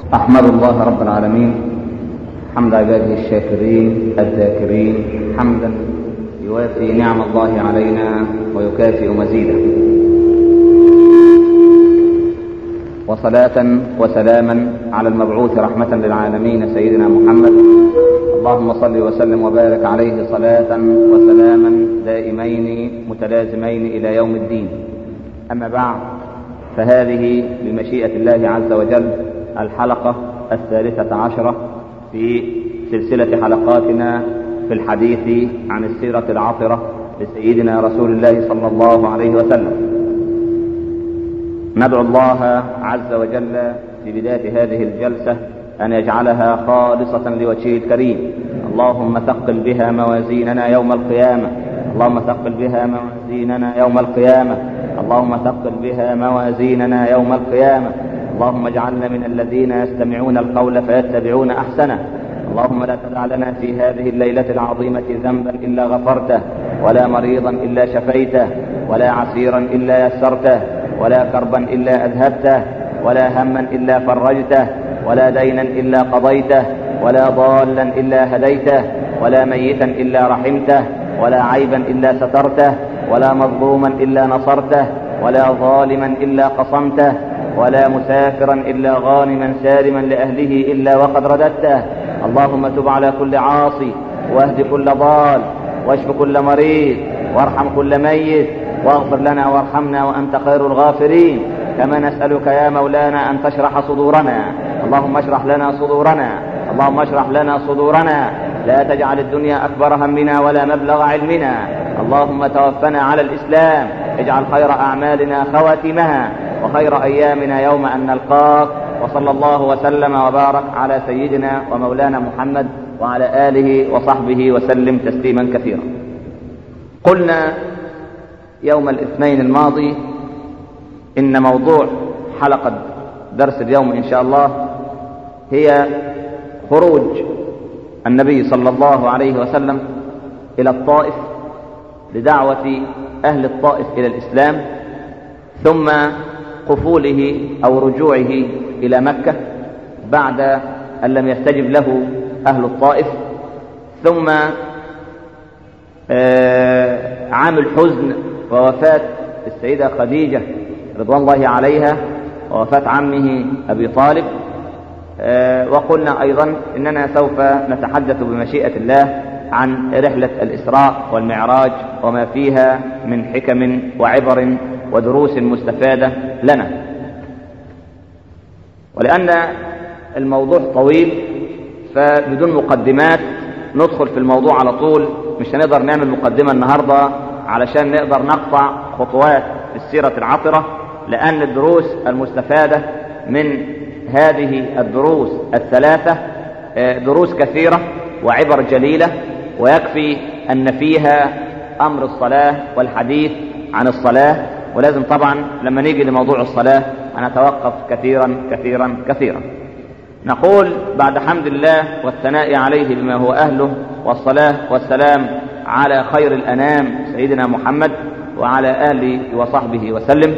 أحمد الله رب العالمين حمد عباده الشاكرين الذاكرين حمدا يوافي نعم الله علينا ويكافئ مزيده وصلاة وسلاما على المبعوث رحمة للعالمين سيدنا محمد اللهم صل وسلم وبارك عليه صلاة وسلاما دائمين متلازمين إلى يوم الدين أما بعد فهذه بمشيئة الله عز وجل الحلقة الثالثة عشرة في سلسلة حلقاتنا في الحديث عن السيرة العطرة لسيدنا رسول الله صلى الله عليه وسلم ندعو الله عز وجل في بداية هذه الجلسة أن يجعلها خالصة لوجهه الكريم اللهم ثقل بها موازيننا يوم القيامة اللهم ثقل بها موازيننا يوم القيامة اللهم ثقل بها موازيننا يوم القيامة اللهم اجعلنا من الذين يستمعون القول فيتبعون أحسنه اللهم لا تدع لنا في هذه الليلة العظيمة ذنبا إلا غفرته ولا مريضا إلا شفيته ولا عسيرا إلا يسرته ولا كربا إلا أذهبته ولا هما إلا فرجته ولا دينا إلا قضيته ولا ضالا إلا هديته ولا ميتا إلا رحمته ولا عيبا إلا سترته ولا مظلوما إلا نصرته ولا ظالما إلا قصمته ولا مسافرا إلا غانما سالما لأهله إلا وقد رددته اللهم تب على كل عاصي واهد كل ضال واشف كل مريض وارحم كل ميت واغفر لنا وارحمنا وأنت خير الغافرين كما نسألك يا مولانا أن تشرح صدورنا اللهم اشرح لنا صدورنا اللهم اشرح لنا صدورنا لا تجعل الدنيا أكبر همنا ولا مبلغ علمنا اللهم توفنا على الإسلام اجعل خير أعمالنا خواتمها وخير أيامنا يوم أن نلقاك وصلى الله وسلم وبارك على سيدنا ومولانا محمد وعلى آله وصحبه وسلم تسليما كثيرا قلنا يوم الاثنين الماضي إن موضوع حلقة درس اليوم إن شاء الله هي خروج النبي صلى الله عليه وسلم إلى الطائف لدعوة أهل الطائف إلى الإسلام ثم قفوله أو رجوعه إلى مكة بعد أن لم يستجب له أهل الطائف ثم عام الحزن ووفاة السيدة خديجة رضوان الله عليها ووفاة عمه أبي طالب وقلنا أيضا إننا سوف نتحدث بمشيئة الله عن رحلة الإسراء والمعراج وما فيها من حكم وعبر ودروس مستفادة لنا ولأن الموضوع طويل فبدون مقدمات ندخل في الموضوع على طول مش هنقدر نعمل مقدمة النهاردة علشان نقدر نقطع خطوات السيرة العطرة لأن الدروس المستفادة من هذه الدروس الثلاثة دروس كثيرة وعبر جليلة ويكفي أن فيها أمر الصلاة والحديث عن الصلاة ولازم طبعا لما نيجي لموضوع الصلاة هنتوقف كثيرا كثيرا كثيرا نقول بعد حمد الله والثناء عليه بما هو أهله والصلاة والسلام على خير الأنام سيدنا محمد وعلى آله وصحبه وسلم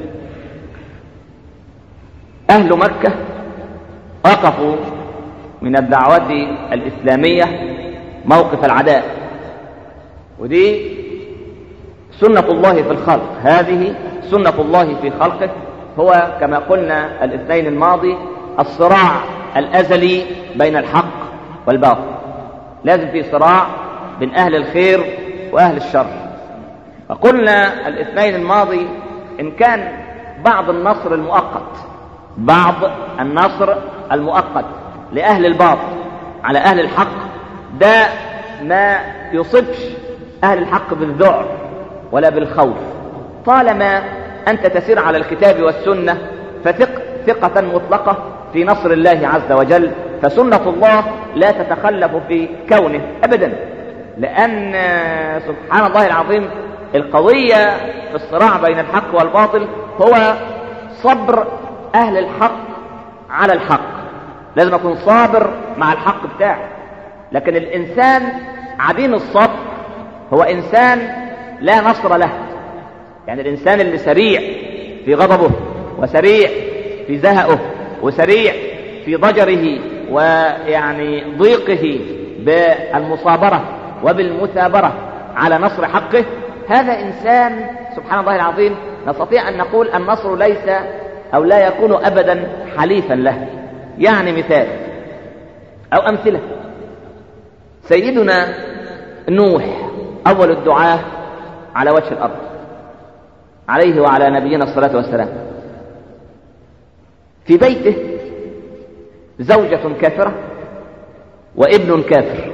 أهل مكة وقفوا من الدعوة الإسلامية موقف العداء ودي سنة الله في الخلق هذه سنة الله في خلقه هو كما قلنا الاثنين الماضي الصراع الأزلي بين الحق والباطل لازم في صراع بين أهل الخير وأهل الشر فقلنا الاثنين الماضي إن كان بعض النصر المؤقت بعض النصر المؤقت لأهل الباطل على أهل الحق ده ما يصبش أهل الحق بالذعر ولا بالخوف طالما أنت تسير على الكتاب والسنة فثق ثقة مطلقة في نصر الله عز وجل فسنة الله لا تتخلف في كونه أبدا لأن سبحان الله العظيم القضية في الصراع بين الحق والباطل هو صبر أهل الحق على الحق لازم أكون صابر مع الحق بتاعي لكن الإنسان عديم الصبر هو إنسان لا نصر له يعني الإنسان اللي سريع في غضبه وسريع في زهقه وسريع في ضجره ويعني ضيقه بالمصابرة وبالمثابرة على نصر حقه هذا إنسان سبحان الله العظيم نستطيع أن نقول النصر ليس أو لا يكون أبدا حليفا له يعني مثال أو أمثلة سيدنا نوح أول الدعاة على وجه الأرض عليه وعلى نبينا الصلاة والسلام في بيته زوجة كافرة وابن كافر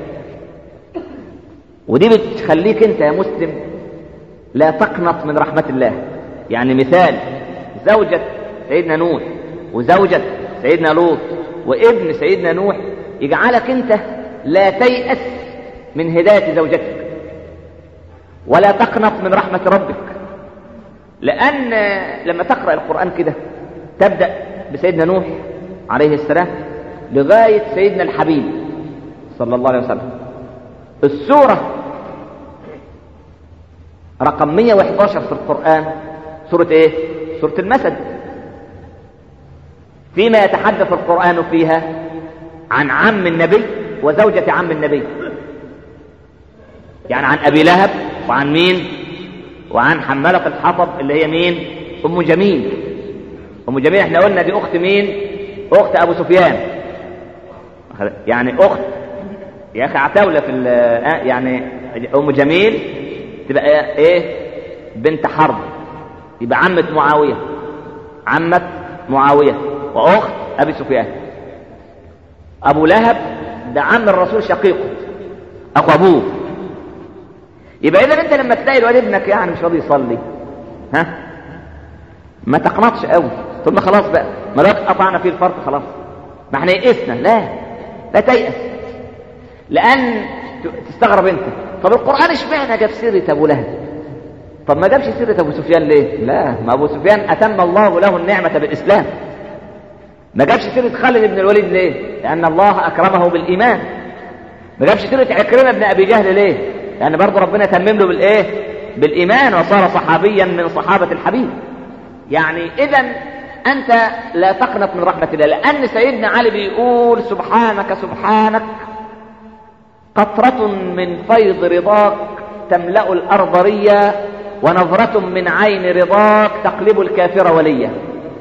ودي بتخليك انت يا مسلم لا تقنط من رحمة الله يعني مثال زوجة سيدنا نوح وزوجة سيدنا لوط وابن سيدنا نوح يجعلك انت لا تيأس من هداية زوجتك ولا تقنط من رحمة ربك لأن لما تقرأ القرآن كده تبدأ بسيدنا نوح عليه السلام لغاية سيدنا الحبيب صلى الله عليه وسلم السورة رقم 111 في القرآن سورة ايه سورة المسد فيما يتحدث القرآن فيها عن عم النبي وزوجة عم النبي يعني عن أبي لهب وعن مين وعن حمالة الحطب اللي هي مين أم جميل أم جميل احنا قلنا دي أخت مين أخت أبو سفيان يعني أخت يا أخي عتاولة في يعني أم جميل تبقى إيه بنت حرب يبقى عمة معاوية عمة معاوية وأخت أبي سفيان أبو لهب ده عم الرسول شقيقه أخو أبوه يبقى إذا أنت لما تلاقي الواد ابنك يعني مش راضي يصلي ها ما تقنطش قوي تقول له خلاص بقى ما لو قطعنا فيه الفرق خلاص ما احنا يئسنا لا لا تيأس لأن تستغرب أنت طب القرآن اشمعنى جاب سيرة أبو لهب طب ما جابش سيرة أبو سفيان ليه لا ما أبو سفيان أتم الله له النعمة بالإسلام ما جابش سيرة خالد بن الوليد ليه لأن الله أكرمه بالإيمان ما جابش سيرة عكرمة بن أبي جهل ليه لأن برضه ربنا تمم له بالإيه بالإيمان وصار صحابيا من صحابة الحبيب يعني إذا أنت لا تقنط من رحمة الله لأن سيدنا علي بيقول سبحانك سبحانك قطرة من فيض رضاك تملأ الأرض ريا ونظرة من عين رضاك تقلب الكافر وليا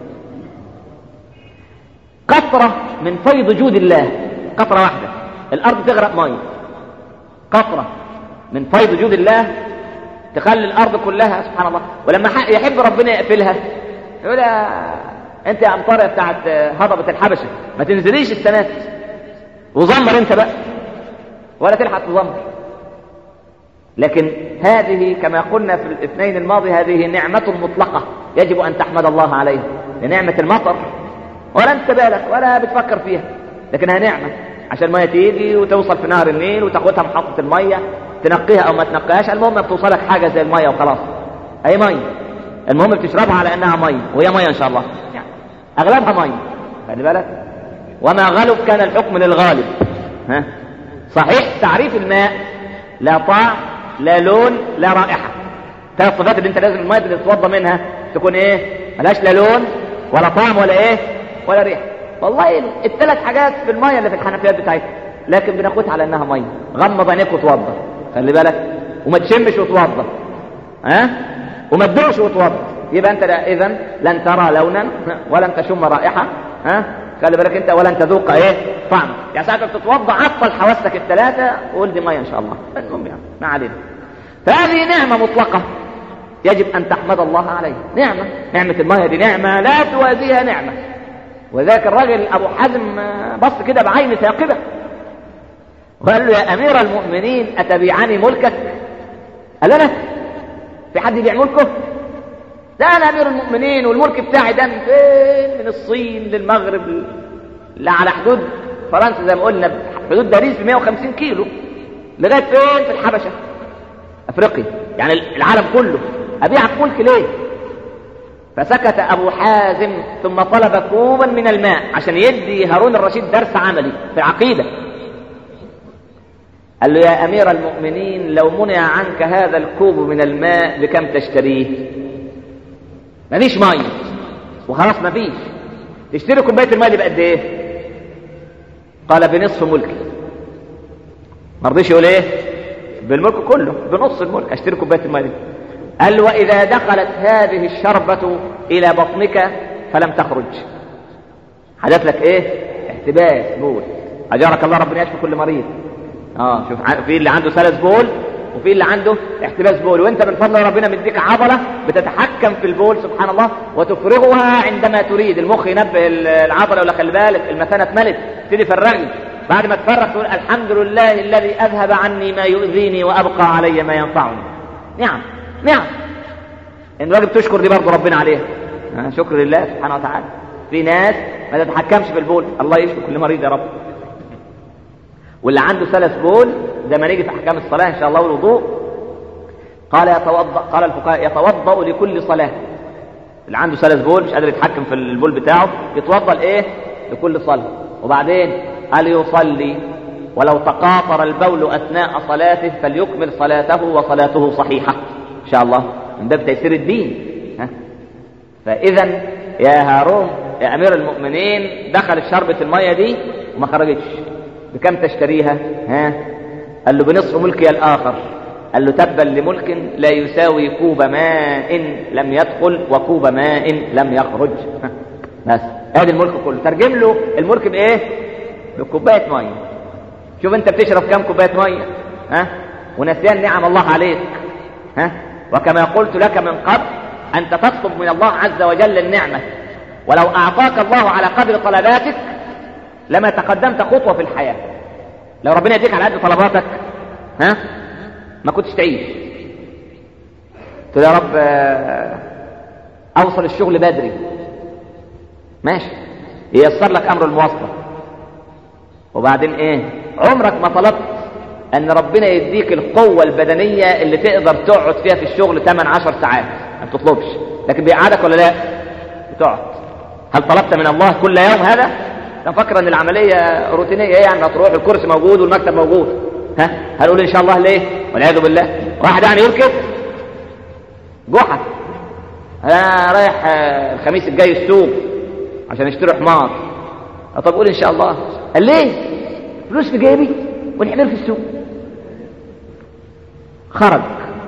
قطرة من فيض جود الله قطرة واحدة الأرض تغرق مية قطرة من فيض جود الله تخلي الأرض كلها سبحان الله ولما يحب ربنا يقفلها يقول انت يا امطار بتاعت هضبة الحبشة ما تنزليش السنة وزمر انت بقى ولا تلحق تزمر لكن هذه كما قلنا في الاثنين الماضي هذه نعمة مطلقة يجب أن تحمد الله عليها لنعمة المطر ولا انت بالك ولا بتفكر فيها لكنها نعمة عشان المية تيجي وتوصل في نهر النيل وتاخدها محطة المية تنقيها او ما تنقيهاش المهم بتوصلك حاجة زي المية وخلاص اي مية المهم بتشربها على انها مية وهي مية ان شاء الله يعني اغلبها مية خلي بالك وما غلب كان الحكم للغالب ها صحيح تعريف الماء لا طعم لا لون لا رائحة ثلاث صفات اللي انت لازم المية اللي تتوضى منها تكون ايه ملهاش لا لون ولا طعم ولا ايه ولا ريحة والله الثلاث حاجات في المية اللي في الحنفيات بتاعتها لكن بناخدها على انها مية غمض عينيك وتوضى خلي بالك وما تشمش وتوضى ها وما تدوقش وتوضى يبقى انت اذا لن ترى لونا ولن تشم رائحة ها خلي بالك انت ولن تذوق ايه طعم يعني ساعة بتتوضى عطل حواسك الثلاثة وقول دي مية ان شاء الله المهم يعني ما علينا فهذه نعمة مطلقة يجب ان تحمد الله عليها نعمة نعمة المية دي نعمة لا توازيها نعمة وذاك الراجل ابو حزم بص كده بعين ثاقبة وقال له يا امير المؤمنين اتبيعني ملكك قال انا في حد يبيع ملكه ده انا امير المؤمنين والملك بتاعي ده من فين من الصين للمغرب لا على حدود فرنسا زي ما قلنا حدود باريس ب 150 كيلو لغايه فين في الحبشه افريقيا يعني العالم كله ابيعك ملك ليه فسكت ابو حازم ثم طلب كوبا من الماء عشان يدي هارون الرشيد درس عملي في العقيده قال له يا امير المؤمنين لو منع عنك هذا الكوب من الماء بكم تشتريه مفيش ميه وخلاص مفيش تشتري كوبايه الميه دي بقد ايه قال بنصف ملكي ما رضيش يقول ايه بالملك كله بنص الملك اشتري كوبايه الماء دي قال واذا دخلت هذه الشربه الى بطنك فلم تخرج حدث لك ايه احتباس بول اجارك الله ربنا يشفي كل مريض اه شوف في اللي عنده سلس بول وفي اللي عنده احتباس بول وانت من فضل ربنا مديك عضله بتتحكم في البول سبحان الله وتفرغها عندما تريد المخ ينبه العضله ولا خلي بالك المثانه اتملت تبتدي فرغني بعد ما تفرغ تقول الحمد لله الذي اذهب عني ما يؤذيني وابقى علي ما ينفعني نعم نعم ان واجب تشكر دي برضه ربنا عليها شكر لله سبحانه وتعالى في ناس ما تتحكمش في البول الله يشفي كل مريض يا رب واللي عنده سلس بول زي ما نيجي في احكام الصلاه ان شاء الله والوضوء قال يتوضا قال الفقهاء يتوضا لكل صلاه اللي عنده سلس بول مش قادر يتحكم في البول بتاعه يتوضا لايه لكل صلاه وبعدين قال يصلي ولو تقاطر البول اثناء صلاته فليكمل صلاته وصلاته صحيحه ان شاء الله من باب تيسير الدين ها فاذا يا هارون يا امير المؤمنين دخل شربة المية دي وما خرجتش بكم تشتريها ها قال له بنصف ملكي الاخر قال له تبا لملك لا يساوي كوب ماء لم يدخل وكوب ماء لم يخرج بس ادي الملك كله ترجم له الملك بايه بكوبايه ميه شوف انت بتشرب كام كوبايه ميه ها ونسيان نعم الله عليك ها وكما قلت لك من قبل انت تطلب من الله عز وجل النعمه ولو اعطاك الله على قدر طلباتك لما تقدمت خطوه في الحياه لو ربنا يديك على قد طلباتك ها ما كنتش تعيش تقول يا رب اوصل الشغل بدري ماشي ييسر لك امر المواصله وبعدين ايه عمرك ما طلبت ان ربنا يديك القوه البدنيه اللي تقدر تقعد فيها في الشغل 8 10 ساعات ما بتطلبش لكن بيقعدك ولا لا بتقعد هل طلبت من الله كل يوم هذا انا فاكر ان العمليه روتينيه يعني هتروح الكرسي موجود والمكتب موجود ها هنقول ان شاء الله ليه والعياذ بالله واحد يعني يقول كده جحا انا رايح الخميس الجاي السوق عشان اشتري حمار طب قول ان شاء الله قال ليه فلوس في جيبي والحمار في السوق خرج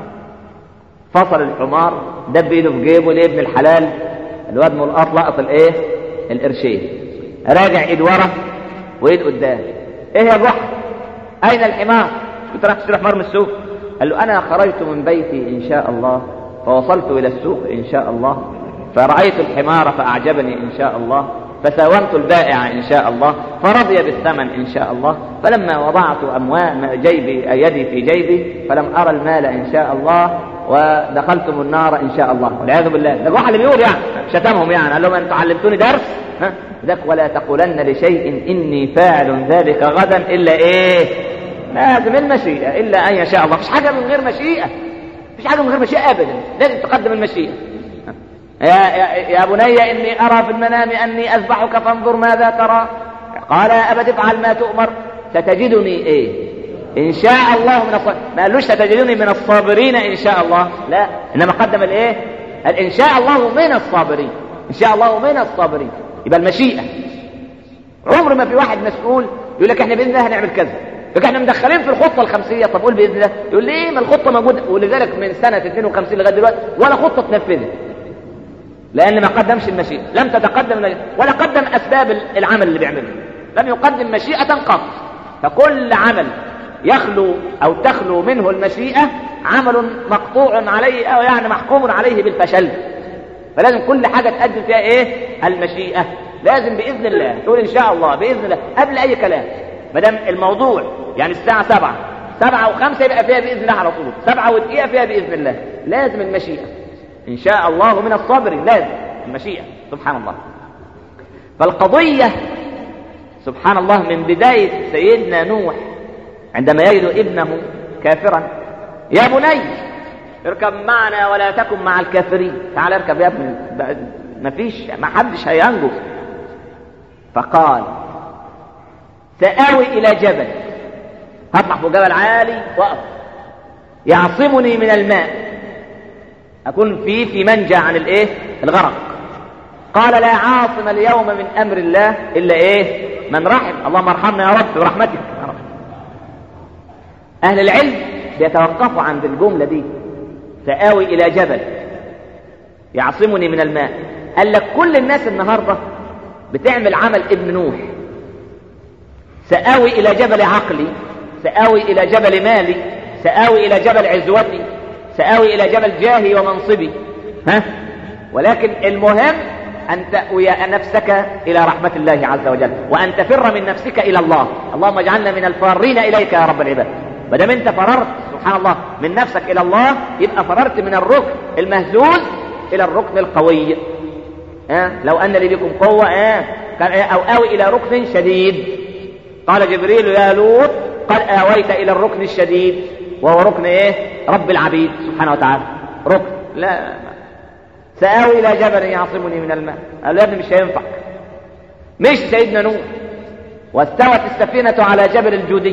فصل الحمار دب ايده في جيبه ليه ابن الحلال الواد ملقط لقط الايه القرشين راجع ايد ورا وايد قدام ايه يا جحا اين الحمار كنت رايح تشتري حمار من السوق قال له انا خرجت من بيتي ان شاء الله فوصلت الى السوق ان شاء الله فرأيت الحمار فأعجبني إن شاء الله فساومت البائع إن شاء الله فرضي بالثمن إن شاء الله فلما وضعت أموال جيبي يدي في جيبي فلم أرى المال إن شاء الله ودخلتم النار إن شاء الله والعياذ بالله ده واحد اللي بيقول يعني شتمهم يعني قال لهم أنتم علمتوني درس ها ذاك ولا تقولن لشيء إني فاعل ذلك غدا إلا إيه لازم المشيئة إلا أن يشاء الله مش حاجة من غير مشيئة مش حاجة من غير مشيئة أبدا لازم تقدم المشيئة يا, يا, يا بني إني أرى في المنام أني أذبحك فانظر ماذا ترى قال يا أبت افعل ما تؤمر ستجدني إيه إن شاء الله من الصابرين ما قالوش ستجدني من الصابرين إن شاء الله لا إنما قدم الإيه قال إن شاء الله من الصابرين إن شاء الله من الصابرين يبقى المشيئة عمر ما في واحد مسؤول يقول لك احنا باذن الله هنعمل كذا لكن احنا مدخلين في الخطه الخمسيه طب قول باذن الله يقول لي ايه ما الخطه موجوده ولذلك من سنه 52 لغايه دلوقتي ولا خطه اتنفذت لان ما قدمش المشيئه لم تتقدم المشيئة ولا قدم اسباب العمل اللي بيعمله لم يقدم مشيئه قط فكل عمل يخلو او تخلو منه المشيئه عمل مقطوع عليه او يعني محكوم عليه بالفشل فلازم كل حاجه تقدم فيها ايه المشيئه لازم باذن الله تقول ان شاء الله باذن الله قبل اي كلام ما دام الموضوع يعني الساعه سبعة سبعة وخمسة يبقى فيها بإذن الله على طول سبعة ودقيقة فيها بإذن الله لازم المشيئة إن شاء الله من الصبر لازم المشيئة سبحان الله فالقضية سبحان الله من بداية سيدنا نوح عندما يجد ابنه كافرا يا بني اركب معنا ولا تكن مع الكافرين تعال اركب يا ابني ما فيش ما حدش هينجو فقال سآوي إلى جبل هطلع فوق جبل عالي وأقف يعصمني من الماء أكون فيه في منجى عن الإيه؟ الغرق قال لا عاصم اليوم من أمر الله إلا إيه؟ من رحم اللهم ارحمنا يا رب برحمتك يا رب اهل العلم بيتوقفوا عند الجمله دي سآوي الى جبل يعصمني من الماء قال لك كل الناس النهارده بتعمل عمل ابن نوح سآوي الى جبل عقلي سآوي الى جبل مالي سآوي الى جبل عزوتي سآوي الى جبل جاهي ومنصبي ها ولكن المهم أن تأوي نفسك إلى رحمة الله عز وجل وأن تفر من نفسك إلى الله اللهم اجعلنا من الفارين إليك يا رب العباد ما دام أنت فررت سبحان الله من نفسك إلى الله يبقى فررت من الركن المهزوز إلى الركن القوي أه؟ لو أن لي بكم قوة أه؟ كان أو آوي إلى ركن شديد قال جبريل يا لوط قد آويت إلى الركن الشديد وهو ركن إيه رب العبيد سبحانه وتعالى ركن لا سآوي إلى جبل يعصمني من الماء قال له يا ابني مش هينفع مش سيدنا نوح واستوت السفينة على جبل الجودي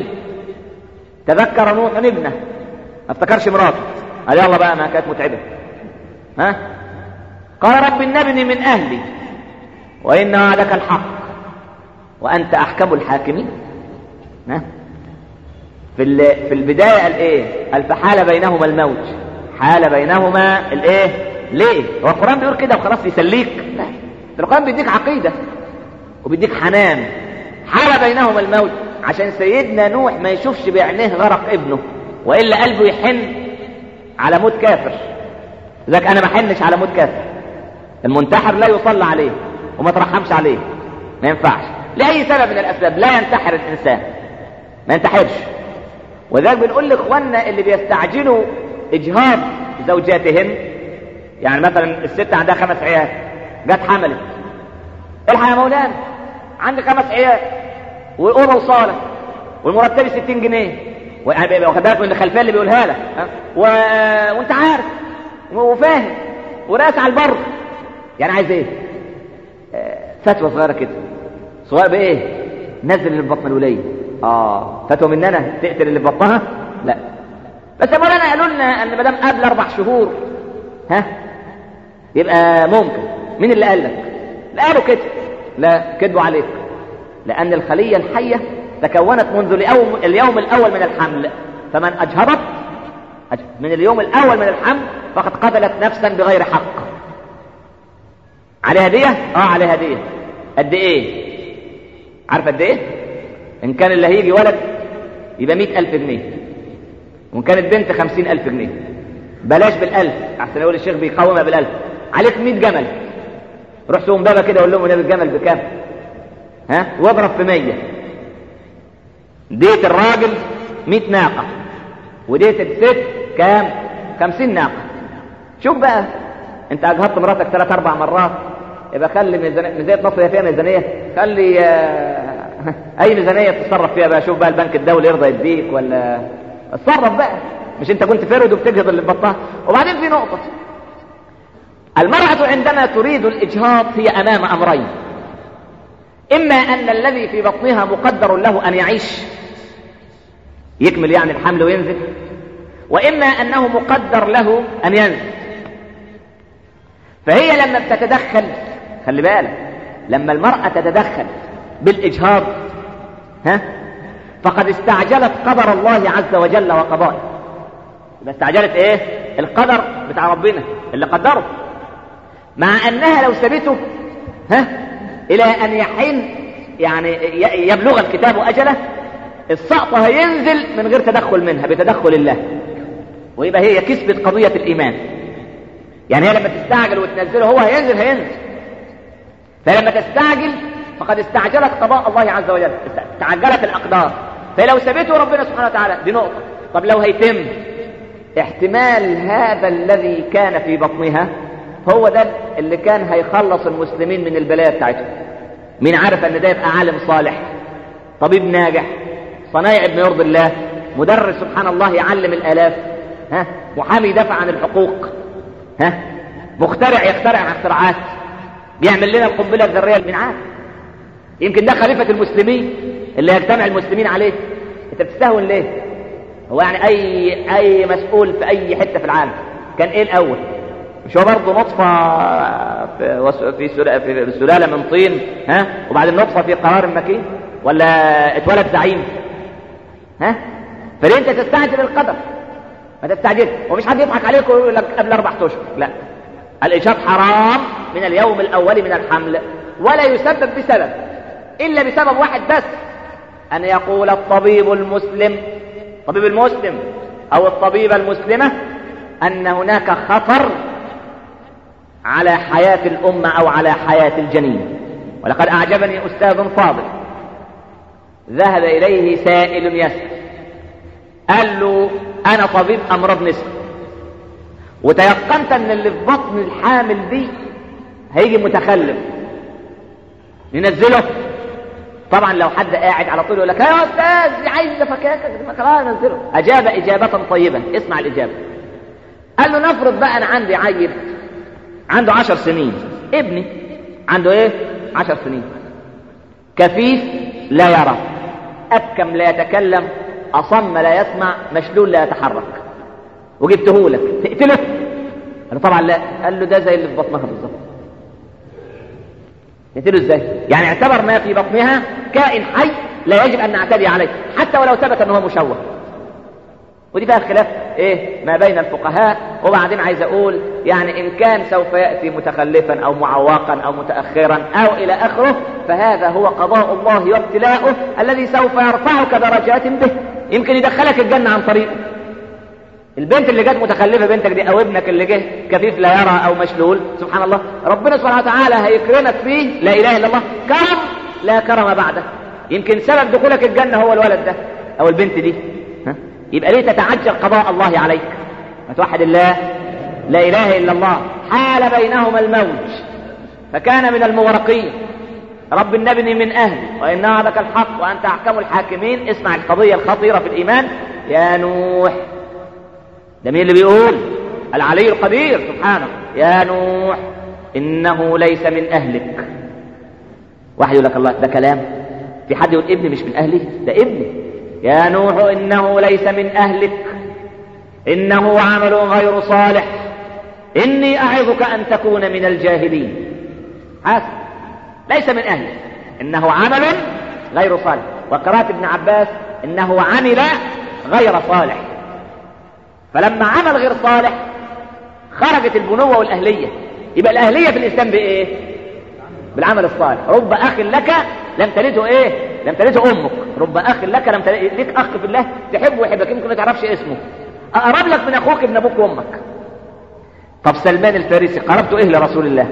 تذكر نوح ابنه ما افتكرش مراته قال يلا بقى ما كانت متعبة ها قال رب النبني من أهلي وإن وعدك الحق وأنت أحكم الحاكمين ها في في البداية قال إيه؟ قال فحال بينهما الموج حال بينهما الإيه؟ ليه؟ هو القرآن بيقول كده وخلاص يسليك؟ لا القرآن بيديك عقيدة وبيديك حنان حال بينهما الموت عشان سيدنا نوح ما يشوفش بعينيه غرق ابنه والا قلبه يحن على موت كافر لذلك انا ما حنش على موت كافر المنتحر لا يصلى عليه وما ترحمش عليه ما ينفعش لاي سبب من الاسباب لا ينتحر الانسان ما ينتحرش وذلك بنقول لاخواننا اللي بيستعجلوا اجهاض زوجاتهن يعني مثلا الست عندها خمس عيال جت حملت الحق يا مولانا عندي خمس عيال واوضه وصاله والمرتب 60 جنيه واخد بالك من الخلفيه اللي بيقولها لك و... وانت عارف وفاهم وراس على البر يعني عايز ايه؟ فتوى صغيره كده صغيره بايه؟ نزل اللي في بطن الوليه اه فتوى مننا تقتل اللي في بطنها؟ لا بس يا مولانا قالوا لنا ان ما دام قبل اربع شهور ها يبقى ممكن مين اللي قال لك؟ لا قالوا كده لا كذبوا عليك لأن الخلية الحية تكونت منذ اليوم, اليوم الأول من الحمل فمن أجهضت من اليوم الأول من الحمل فقد قتلت نفسا بغير حق عليها هدية؟ اه عليها هدية قد ايه؟ عارف قد ايه؟ إن كان اللي هيجي ولد يبقى مئة ألف جنيه وإن كانت بنت خمسين ألف جنيه بلاش بالألف أحسن يقول الشيخ بيقومها بالألف عليك مئة جمل روح سوق بابا كده وقول لهم نبي الجمل بكام ها واضرب في مية ديت الراجل مئة ناقة وديت الست كام خمسين ناقة شوف بقى انت اجهضت مراتك ثلاث اربع مرات يبقى خلي ميزانية مصر فيها ميزانية خلي اي ميزانية تتصرف فيها بقى شوف بقى البنك الدولي يرضى يديك ولا اتصرف بقى مش انت كنت فرد وبتجهض اللي بطها وبعدين في نقطة المرأة عندما تريد الإجهاض هي أمام أمرين إما أن الذي في بطنها مقدر له أن يعيش يكمل يعني الحمل وينزل وإما أنه مقدر له أن ينزل فهي لما بتتدخل خلي بالك لما المرأة تتدخل بالإجهاض ها فقد استعجلت قدر الله عز وجل وقضائه يبقى استعجلت ايه القدر بتاع ربنا اللي قدره مع انها لو سابته ها الى ان يحين يعني يبلغ الكتاب اجله السقط هينزل من غير تدخل منها بتدخل الله ويبقى هي كسبت قضية الإيمان يعني هي لما تستعجل وتنزله هو هينزل هينزل فلما تستعجل فقد استعجلت قضاء الله عز وجل تعجلت الأقدار فلو سابته ربنا سبحانه وتعالى دي نقطة طب لو هيتم احتمال هذا الذي كان في بطنها هو ده اللي كان هيخلص المسلمين من البلايا بتاعتهم مين عارف ان ده يبقى عالم صالح طبيب ناجح صنايع ابن يرضي الله مدرس سبحان الله يعلم الالاف ها محامي يدافع عن الحقوق ها مخترع يخترع اختراعات بيعمل لنا القنبله الذريه من عارف يمكن ده خليفه المسلمين اللي يجتمع المسلمين عليه انت بتستهون ليه هو يعني اي اي مسؤول في اي حته في العالم كان ايه الاول مش هو برضه نطفه في في سلاله من طين ها وبعدين نطفه في قرار مكين ولا اتولد زعيم ها فليه انت تستعجل القدر ما تستعجل ومش حد يضحك عليك ويقول لك قبل اربع اشهر لا الإنشاط حرام من اليوم الأول من الحمل ولا يسبب بسبب إلا بسبب واحد بس أن يقول الطبيب المسلم الطبيب المسلم أو الطبيبة المسلمة أن هناك خطر على حياة الأمة أو على حياة الجنين ولقد أعجبني أستاذ فاضل ذهب إليه سائل يسأل قال له أنا طبيب أمراض نساء وتيقنت ان اللي في بطن الحامل دي هيجي متخلف ننزله طبعا لو حد قاعد على طول يقول لك يا استاذ عايز فكاكه خلاص ننزله اجاب اجابه طيبه اسمع الاجابه قال له نفرض بقى انا عندي عيل عنده عشر سنين ابني عنده ايه عشر سنين كفيف لا يرى ابكم لا يتكلم اصم لا يسمع مشلول لا يتحرك وجبته لك تقتله قال له طبعا لا قال له ده زي اللي في بطنها بالظبط تقتله ازاي يعني اعتبر ما في بطنها كائن حي لا يجب ان نعتدي عليه حتى ولو ثبت ان هو مشوه ودي فيها خلاف ايه ما بين الفقهاء وبعدين عايز اقول يعني ان كان سوف ياتي متخلفا او معوقا او متاخرا او الى اخره فهذا هو قضاء الله وابتلاؤه الذي سوف يرفعك درجات به يمكن يدخلك الجنه عن طريقه البنت اللي جت متخلفه بنتك دي او ابنك اللي جه كفيف لا يرى او مشلول سبحان الله ربنا سبحانه وتعالى هيكرمك فيه لا اله الا الله كرم لا كرم بعده يمكن سبب دخولك الجنه هو الولد ده او البنت دي ها؟ يبقى ليه تتعجل قضاء الله عليك ما توحد الله لا اله الا الله حال بينهما الموج فكان من المغرقين رب النبي من اهلي وان وعدك الحق وانت احكم الحاكمين اسمع القضيه الخطيره في الايمان يا نوح ده مين اللي بيقول العلي القدير سبحانه يا نوح انه ليس من اهلك واحد يقول لك الله ده كلام في حد يقول ابني مش من اهلي ده ابني يا نوح انه ليس من اهلك انه عمل غير صالح اني اعظك ان تكون من الجاهلين حسن ليس من اهلك انه عمل غير صالح وقرات ابن عباس انه عمل غير صالح فلما عمل غير صالح خرجت البنوة والأهلية يبقى الأهلية في الإسلام بإيه بالعمل الصالح رب أخ لك لم تلده إيه لم تلده أمك رب أخ لك لم تلده ليك أخ في الله تحبه ويحبك يمكن ما تعرفش اسمه أقرب لك من أخوك ابن أبوك وأمك طب سلمان الفارسي قربته إيه لرسول الله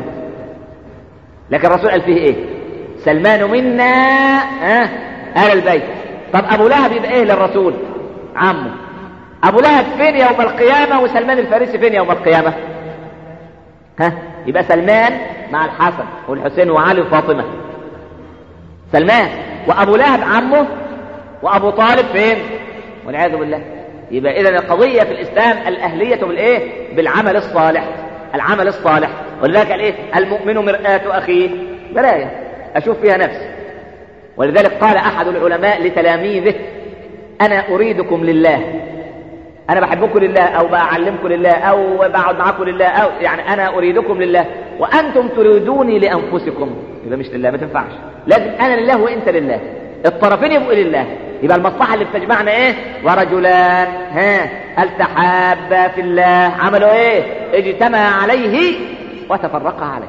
لكن الرسول قال فيه إيه سلمان منا ها آل البيت طب أبو لهب يبقى إيه للرسول عمه ابو لهب فين يوم القيامة وسلمان الفارسي فين يوم القيامة ها يبقى سلمان مع الحسن والحسين وعلي وفاطمة سلمان وابو لهب عمه وابو طالب فين والعياذ بالله يبقى اذا القضية في الاسلام الاهلية بالايه بالعمل الصالح العمل الصالح ولذلك قال ايه المؤمن مرآة اخيه بلايا اشوف فيها نفسي ولذلك قال احد العلماء لتلاميذه انا اريدكم لله انا بحبكم لله او بعلمكم لله او بقعد معاكم لله او يعني انا اريدكم لله وانتم تريدوني لانفسكم يبقى مش لله ما تنفعش لازم انا لله وانت لله الطرفين يبقوا لله يبقى المصلحه اللي بتجمعنا ايه ورجلان ها التحابا في الله عملوا ايه اجتمع عليه وتفرقا عليه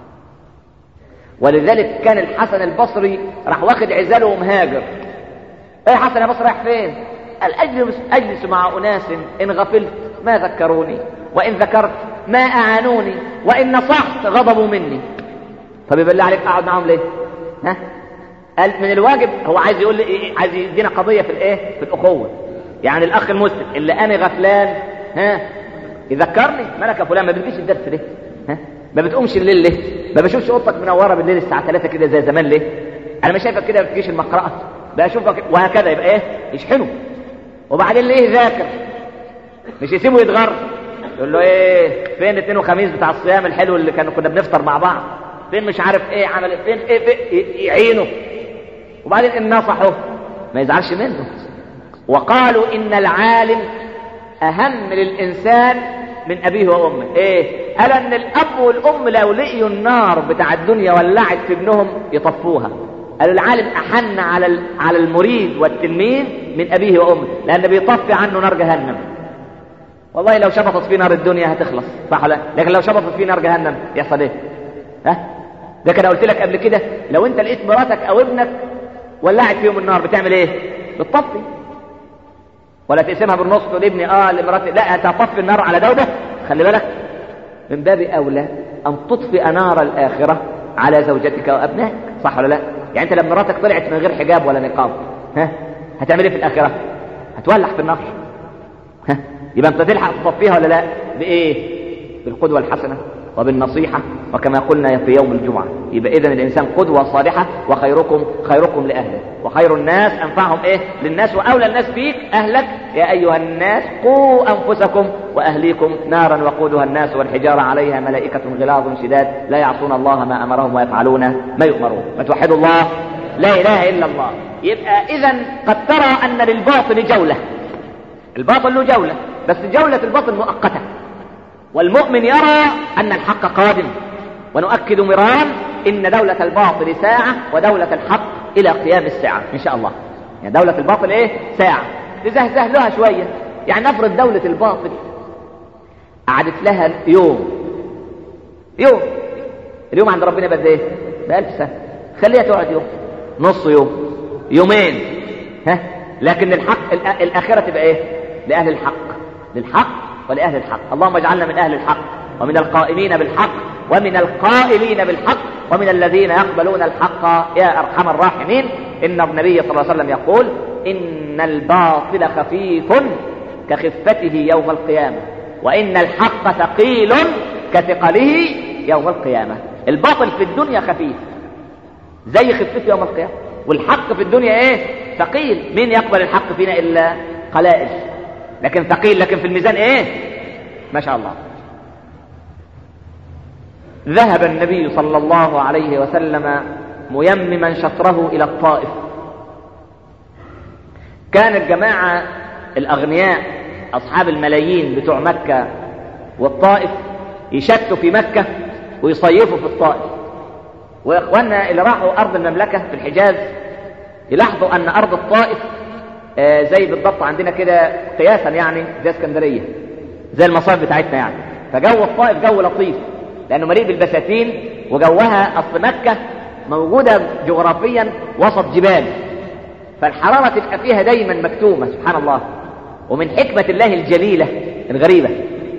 ولذلك كان الحسن البصري راح واخد عزاله ومهاجر ايه حسن يا بصري رايح فين قال أجلس, أجلس مع أناس إن غفلت ما ذكروني وإن ذكرت ما أعانوني وإن نصحت غضبوا مني طب بالله عليك أقعد معهم ليه ها قال من الواجب هو عايز يقول لي إيه عايز يدينا قضية في الإيه في الأخوة يعني الأخ المسلم اللي أنا غفلان ها يذكرني مالك يا فلان ما بتجيش الدرس ليه ها ما بتقومش الليل ليه ما بشوفش اوضتك منوره بالليل الساعه 3 كده زي زمان ليه انا مش شايفك كده ما بتجيش المقرأة بشوفك وهكذا يبقى ايه يشحنه وبعدين ليه ذاكر مش يسيبه يتغر يقول له ايه فين الاثنين وخميس بتاع الصيام الحلو اللي كانوا كنا بنفطر مع بعض فين مش عارف ايه عمل إيه فين ايه, إيه يعينه وبعدين ان نصحه ما يزعلش منه وقالوا ان العالم اهم للانسان من ابيه وامه ايه قال ان الاب والام لو لقيوا النار بتاع الدنيا ولعت في ابنهم يطفوها قالوا العالم احن على على المريد والتلميذ من ابيه وامه لان بيطفي عنه نار جهنم والله لو شبطت في نار الدنيا هتخلص صح ولا لكن لو شبطت في نار جهنم يحصل ايه ها ده كده قلت لك قبل كده لو انت لقيت مراتك او ابنك ولعت فيهم النار بتعمل ايه بتطفي ولا تقسمها بالنص تقول ابني اه لمراتي لا انت هتطفي النار على ده وده خلي بالك من باب اولى ان تطفئ نار الاخره على زوجتك وابنائك صح ولا لا يعني انت لما مراتك طلعت من غير حجاب ولا نقاب ها هتعمل ايه في الاخره هتولع في النار ها يبقى انت تلحق تطفيها ولا لا بايه بالقدوه الحسنه وبالنصيحة وكما قلنا في يوم الجمعة يبقى إذن الإنسان قدوة صالحة وخيركم خيركم لأهله وخير الناس أنفعهم إيه للناس وأولى الناس بيك أهلك يا أيها الناس قوا أنفسكم وأهليكم نارا وقودها الناس والحجارة عليها ملائكة غلاظ شداد لا يعصون الله ما أمرهم ويفعلون ما يؤمرون ما توحدوا الله لا إله إلا الله يبقى إذا قد ترى أن للباطل جولة الباطل له جولة بس جولة الباطل مؤقتة والمؤمن يرى أن الحق قادم ونؤكد مرارا إن دولة الباطل ساعة ودولة الحق إلى قيام الساعة إن شاء الله يعني دولة الباطل إيه ساعة تزهزه لها شوية يعني نفرض دولة الباطل قعدت لها يوم يوم اليوم عند ربنا بقد ايه بألف سنة خليها تقعد يوم نص يوم يومين ها لكن الحق الآخرة تبقى ايه لأهل الحق للحق ولأهل الحق اللهم اجعلنا من أهل الحق ومن القائمين بالحق ومن القائلين بالحق ومن الذين يقبلون الحق يا أرحم الراحمين إن النبي صلى الله عليه وسلم يقول إن الباطل خفيف كخفته يوم القيامة وإن الحق ثقيل كثقله يوم القيامة الباطل في الدنيا خفيف زي خفته يوم القيامة والحق في الدنيا ايه ثقيل مين يقبل الحق فينا إلا قلائل لكن ثقيل لكن في الميزان ايه ما شاء الله ذهب النبي صلى الله عليه وسلم ميمما شطره الى الطائف كان الجماعة الاغنياء اصحاب الملايين بتوع مكة والطائف يشتوا في مكة ويصيفوا في الطائف واخواننا اللي راحوا ارض المملكة في الحجاز يلاحظوا ان ارض الطائف آه زي بالضبط عندنا كده قياسا يعني زي اسكندريه زي المصايف بتاعتنا يعني فجو الطائف جو لطيف لانه مليء بالبساتين وجوها اصل مكه موجوده جغرافيا وسط جبال فالحراره تبقى فيها دايما مكتومه سبحان الله ومن حكمه الله الجليله الغريبه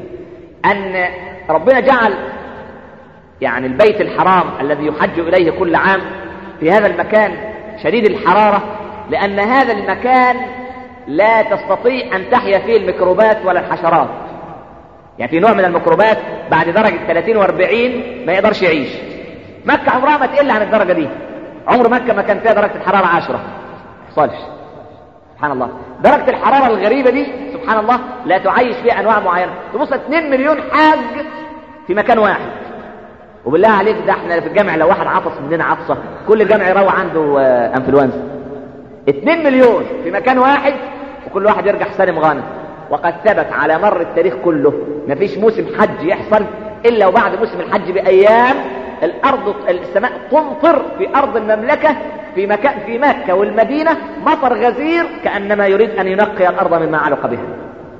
ان ربنا جعل يعني البيت الحرام الذي يحج اليه كل عام في هذا المكان شديد الحراره لأن هذا المكان لا تستطيع أن تحيا فيه الميكروبات ولا الحشرات يعني في نوع من الميكروبات بعد درجة 30 و40 ما يقدرش يعيش مكة عمرها ما تقل عن الدرجة دي عمر مكة ما كان فيها درجة الحرارة 10 ما يحصلش سبحان الله درجة الحرارة الغريبة دي سبحان الله لا تعيش فيها أنواع معينة تبص 2 مليون حاج في مكان واحد وبالله عليك ده احنا في الجامع لو واحد عطس مننا عطسة كل جامع يروح عنده انفلونزا 2 مليون في مكان واحد وكل واحد يرجع سالم غانم وقد ثبت على مر التاريخ كله ما فيش موسم حج يحصل الا وبعد موسم الحج بايام الارض السماء تمطر في ارض المملكه في مكان في مكه والمدينه مطر غزير كانما يريد ان ينقي الارض مما علق بها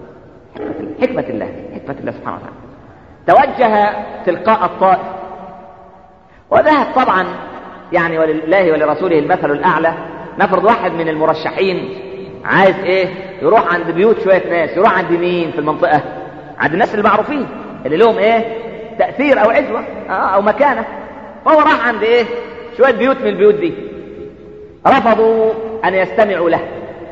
حكمه الله حكمه الله سبحانه وتعالى توجه تلقاء الطائف وذهب طبعا يعني ولله ولرسوله المثل الاعلى نفرض واحد من المرشحين عايز ايه يروح عند بيوت شويه ناس يروح عند مين في المنطقه عند الناس المعروفين اللي لهم ايه تاثير او عزوه آه او مكانه فهو راح عند ايه شويه بيوت من البيوت دي رفضوا ان يستمعوا له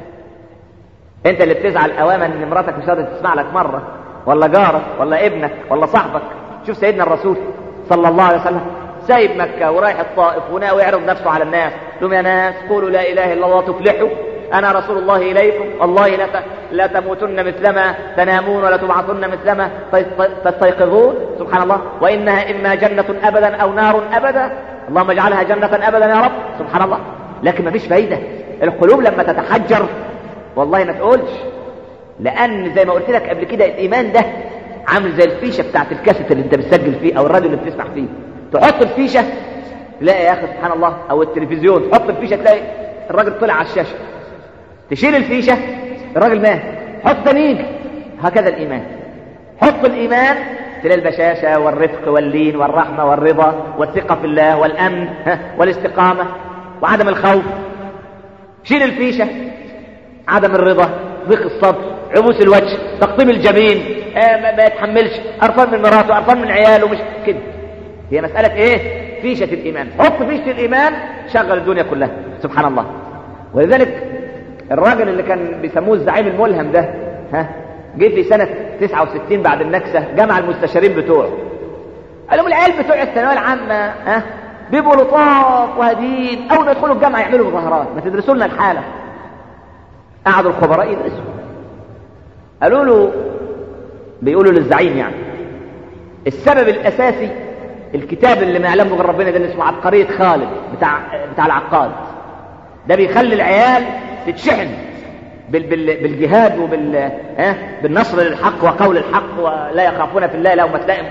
انت اللي بتزعل اوامر ان مراتك مش راضيه تسمع لك مره ولا جارك ولا ابنك ولا صاحبك شوف سيدنا الرسول صلى الله عليه وسلم سايب مكة ورايح الطائف وناوي يعرض نفسه على الناس لهم يا ناس قولوا لا إله إلا الله تفلحوا أنا رسول الله إليكم والله لا, لا تموتن مثلما تنامون ولا تبعثن مثلما تستيقظون سبحان الله وإنها إما جنة أبدا أو نار أبدا اللهم اجعلها جنة أبدا يا رب سبحان الله لكن ما فيش فايدة القلوب لما تتحجر والله ما تقولش لأن زي ما قلت لك قبل كده الإيمان ده عامل زي الفيشة بتاعت الكاسيت اللي انت بتسجل فيه أو الراديو اللي بتسمع فيه تحط الفيشة تلاقي يا اخي سبحان الله او التلفزيون حط الفيشه تلاقي الراجل طلع على الشاشه تشيل الفيشه الراجل مات حط تنيج هكذا الايمان حط الايمان تلاقي البشاشه والرفق واللين والرحمه والرضا والثقه في الله والامن والاستقامه وعدم الخوف شيل الفيشه عدم الرضا ضيق الصدر عبوس الوجه تقطيم الجبين آه ما, ما يتحملش قرفان من مراته قرفان من عياله مش كده هي مسألة ايه فيشة الايمان حط فيشة الايمان شغل الدنيا كلها سبحان الله ولذلك الراجل اللي كان بيسموه الزعيم الملهم ده ها جه في سنة 69 بعد النكسة جمع المستشارين بتوعه قال لهم العيال بتوع الثانوية العامة ها بيبقوا لطاف وهادين اول ما يدخلوا الجامعة يعملوا مظاهرات ما تدرسوا لنا الحالة قعدوا الخبراء يدرسوا قالوا له بيقولوا للزعيم يعني السبب الاساسي الكتاب اللي ما يعلمه غير ربنا ده اللي اسمه عبقرية خالد بتاع بتاع العقاد ده بيخلي العيال تتشحن بال بال بالجهاد وبال اه بالنصر للحق وقول الحق ولا يخافون في الله لومة لائم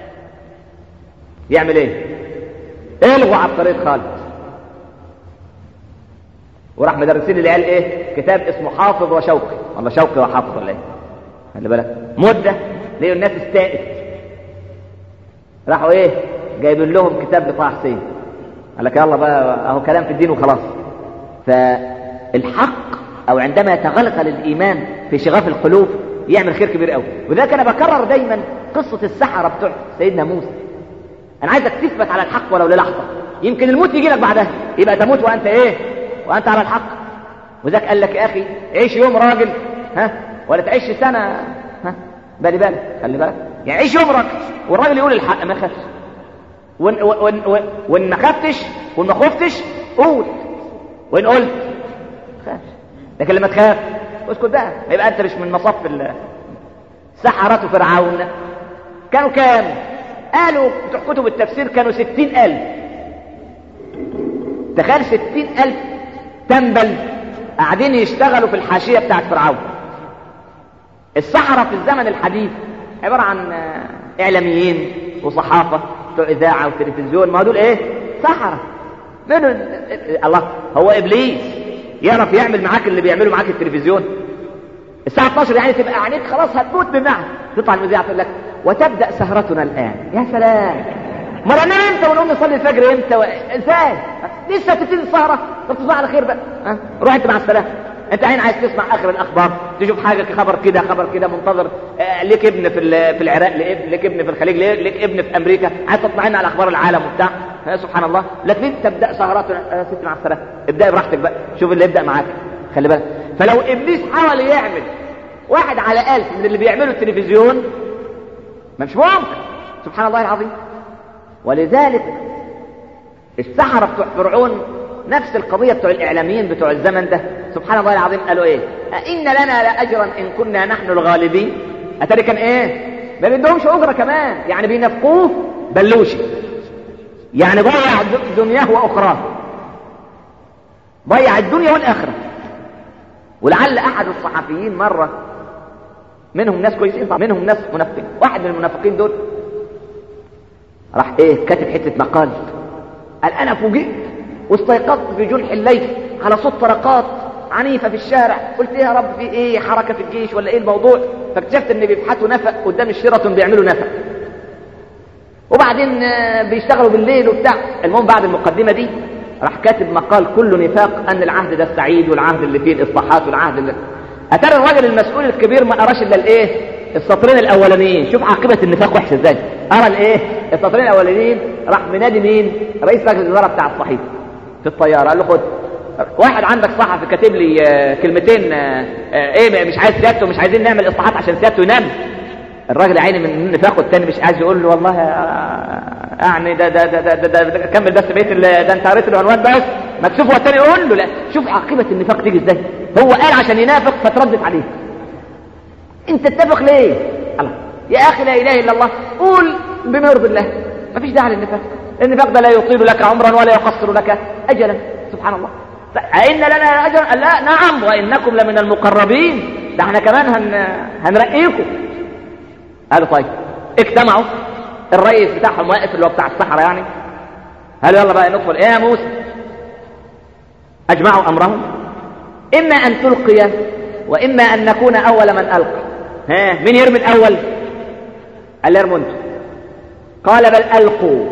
يعمل ايه؟ الغوا عبقرية خالد وراح مدرسين العيال ايه؟ كتاب اسمه حافظ وشوقي ولا شوقي وحافظ ولا ايه؟ خلي بالك مدة لقوا الناس استائت راحوا ايه؟ جايبين لهم كتاب لطه حسين قال لك يلا بقى اهو كلام في الدين وخلاص فالحق او عندما يتغلغل الايمان في شغاف القلوب يعمل خير كبير قوي وذلك انا بكرر دايما قصه السحره بتوع سيدنا موسى انا عايزك تثبت على الحق ولو للحظه يمكن الموت يجي لك بعدها يبقى تموت وانت ايه وانت على الحق وذاك قال لك يا اخي عيش يوم راجل ها ولا تعيش سنه ها بالي بالك خلي بالك يعني عيش يوم راجل والراجل يقول الحق ما يخافش وان وان وان ما خفتش وان ما خفتش قول وان قلت خافش لكن لما تخاف اسكت بقى يبقى انت مش من مصف سحرة فرعون كانوا كام قالوا بتوع كتب التفسير كانوا ستين ألف تخيل ستين ألف تنبل قاعدين يشتغلوا في الحاشية بتاعت فرعون السحرة في الزمن الحديث عبارة عن إعلاميين وصحافة بتوع إذاعة وتلفزيون ما دول إيه سحرة من الله هو إبليس يعرف يعمل معاك اللي بيعمله معاك التلفزيون الساعة 12 يعني تبقى عينيك خلاص هتموت بمعنى تطلع المذيعة تقول لك وتبدأ سهرتنا الآن يا سلام ما ننام امتى ونقوم نصلي الفجر امتى و... ازاي لسه تبتدي السهرة طب تصبح على خير بقى ها روح انت مع السلامة انت عين عايز تسمع اخر الاخبار تشوف حاجه خبر كده خبر كده منتظر آه ليك ابن في في العراق ليك ابن في الخليج ليك ابن في امريكا عايز تطمئن على اخبار العالم وبتاع سبحان الله لكن تبدا سهراتنا آه ست مع السلامه ابدأ براحتك بقى شوف اللي يبدا معاك خلي بالك فلو ابليس حاول يعمل واحد على ألف من اللي بيعملوا التلفزيون ما مش ممكن سبحان الله العظيم ولذلك السحرة بتوع فرعون نفس القضية بتوع الإعلاميين بتوع الزمن ده سبحان الله العظيم قالوا إيه أئن لنا لأجرا إن كنا نحن الغالبين أتاري كان إيه ما بيدهمش أجرة كمان يعني بينفقوه بلوشي يعني ضيع دنياه وأخراه ضيع الدنيا والآخرة ولعل أحد الصحفيين مرة منهم ناس كويسين منهم ناس منافقين واحد من المنافقين دول راح ايه كاتب حته مقال قال انا فوجئت واستيقظت في جنح الليل على صوت طرقات عنيفة في الشارع قلت ايه يا رب في ايه حركة في الجيش ولا ايه الموضوع فاكتشفت ان بيبحثوا نفق قدام الشيراتون بيعملوا نفق وبعدين بيشتغلوا بالليل وبتاع المهم بعد المقدمة دي راح كاتب مقال كله نفاق ان العهد ده السعيد والعهد اللي فيه الاصلاحات والعهد اللي اتاري الراجل المسؤول الكبير ما قراش الا الايه السطرين الاولانيين شوف عاقبه النفاق وحشه ازاي ارى الايه السطرين الاولانيين راح منادي مين رئيس مجلس الاداره بتاع الصحيفه في الطياره قال له خد واحد عندك صحفي كاتب لي كلمتين ايه مش عايز سيادته مش عايزين نعمل اصلاحات عشان سيادته ينام الراجل عيني من النفاق والتاني مش عايز يقول له والله يعني ده ده ده ده, ده, ده, ده كمل بس بقيه ده انت قريت العنوان بس مكسوف هو التاني يقول له لا شوف عاقبه النفاق تيجي ازاي هو قال عشان ينافق فتردت عليه انت تتفق ليه الله يا اخي لا اله الا الله قول بما يرضي الله مفيش داعي للنفاق النفاق ده لا يطيل لك عمرا ولا يقصر لك اجلا سبحان الله أئن لنا اجرا لا نعم وانكم لمن المقربين ده احنا كمان هن... هنرقيكم قالوا طيب اجتمعوا الرئيس بتاعهم واقف اللي هو بتاع الصحراء يعني قالوا يلا بقى ندخل ايه يا موسى اجمعوا امرهم اما ان تلقي واما ان نكون اول من القى ها مين يرمي الاول قال ارموا انتم قال بل القوا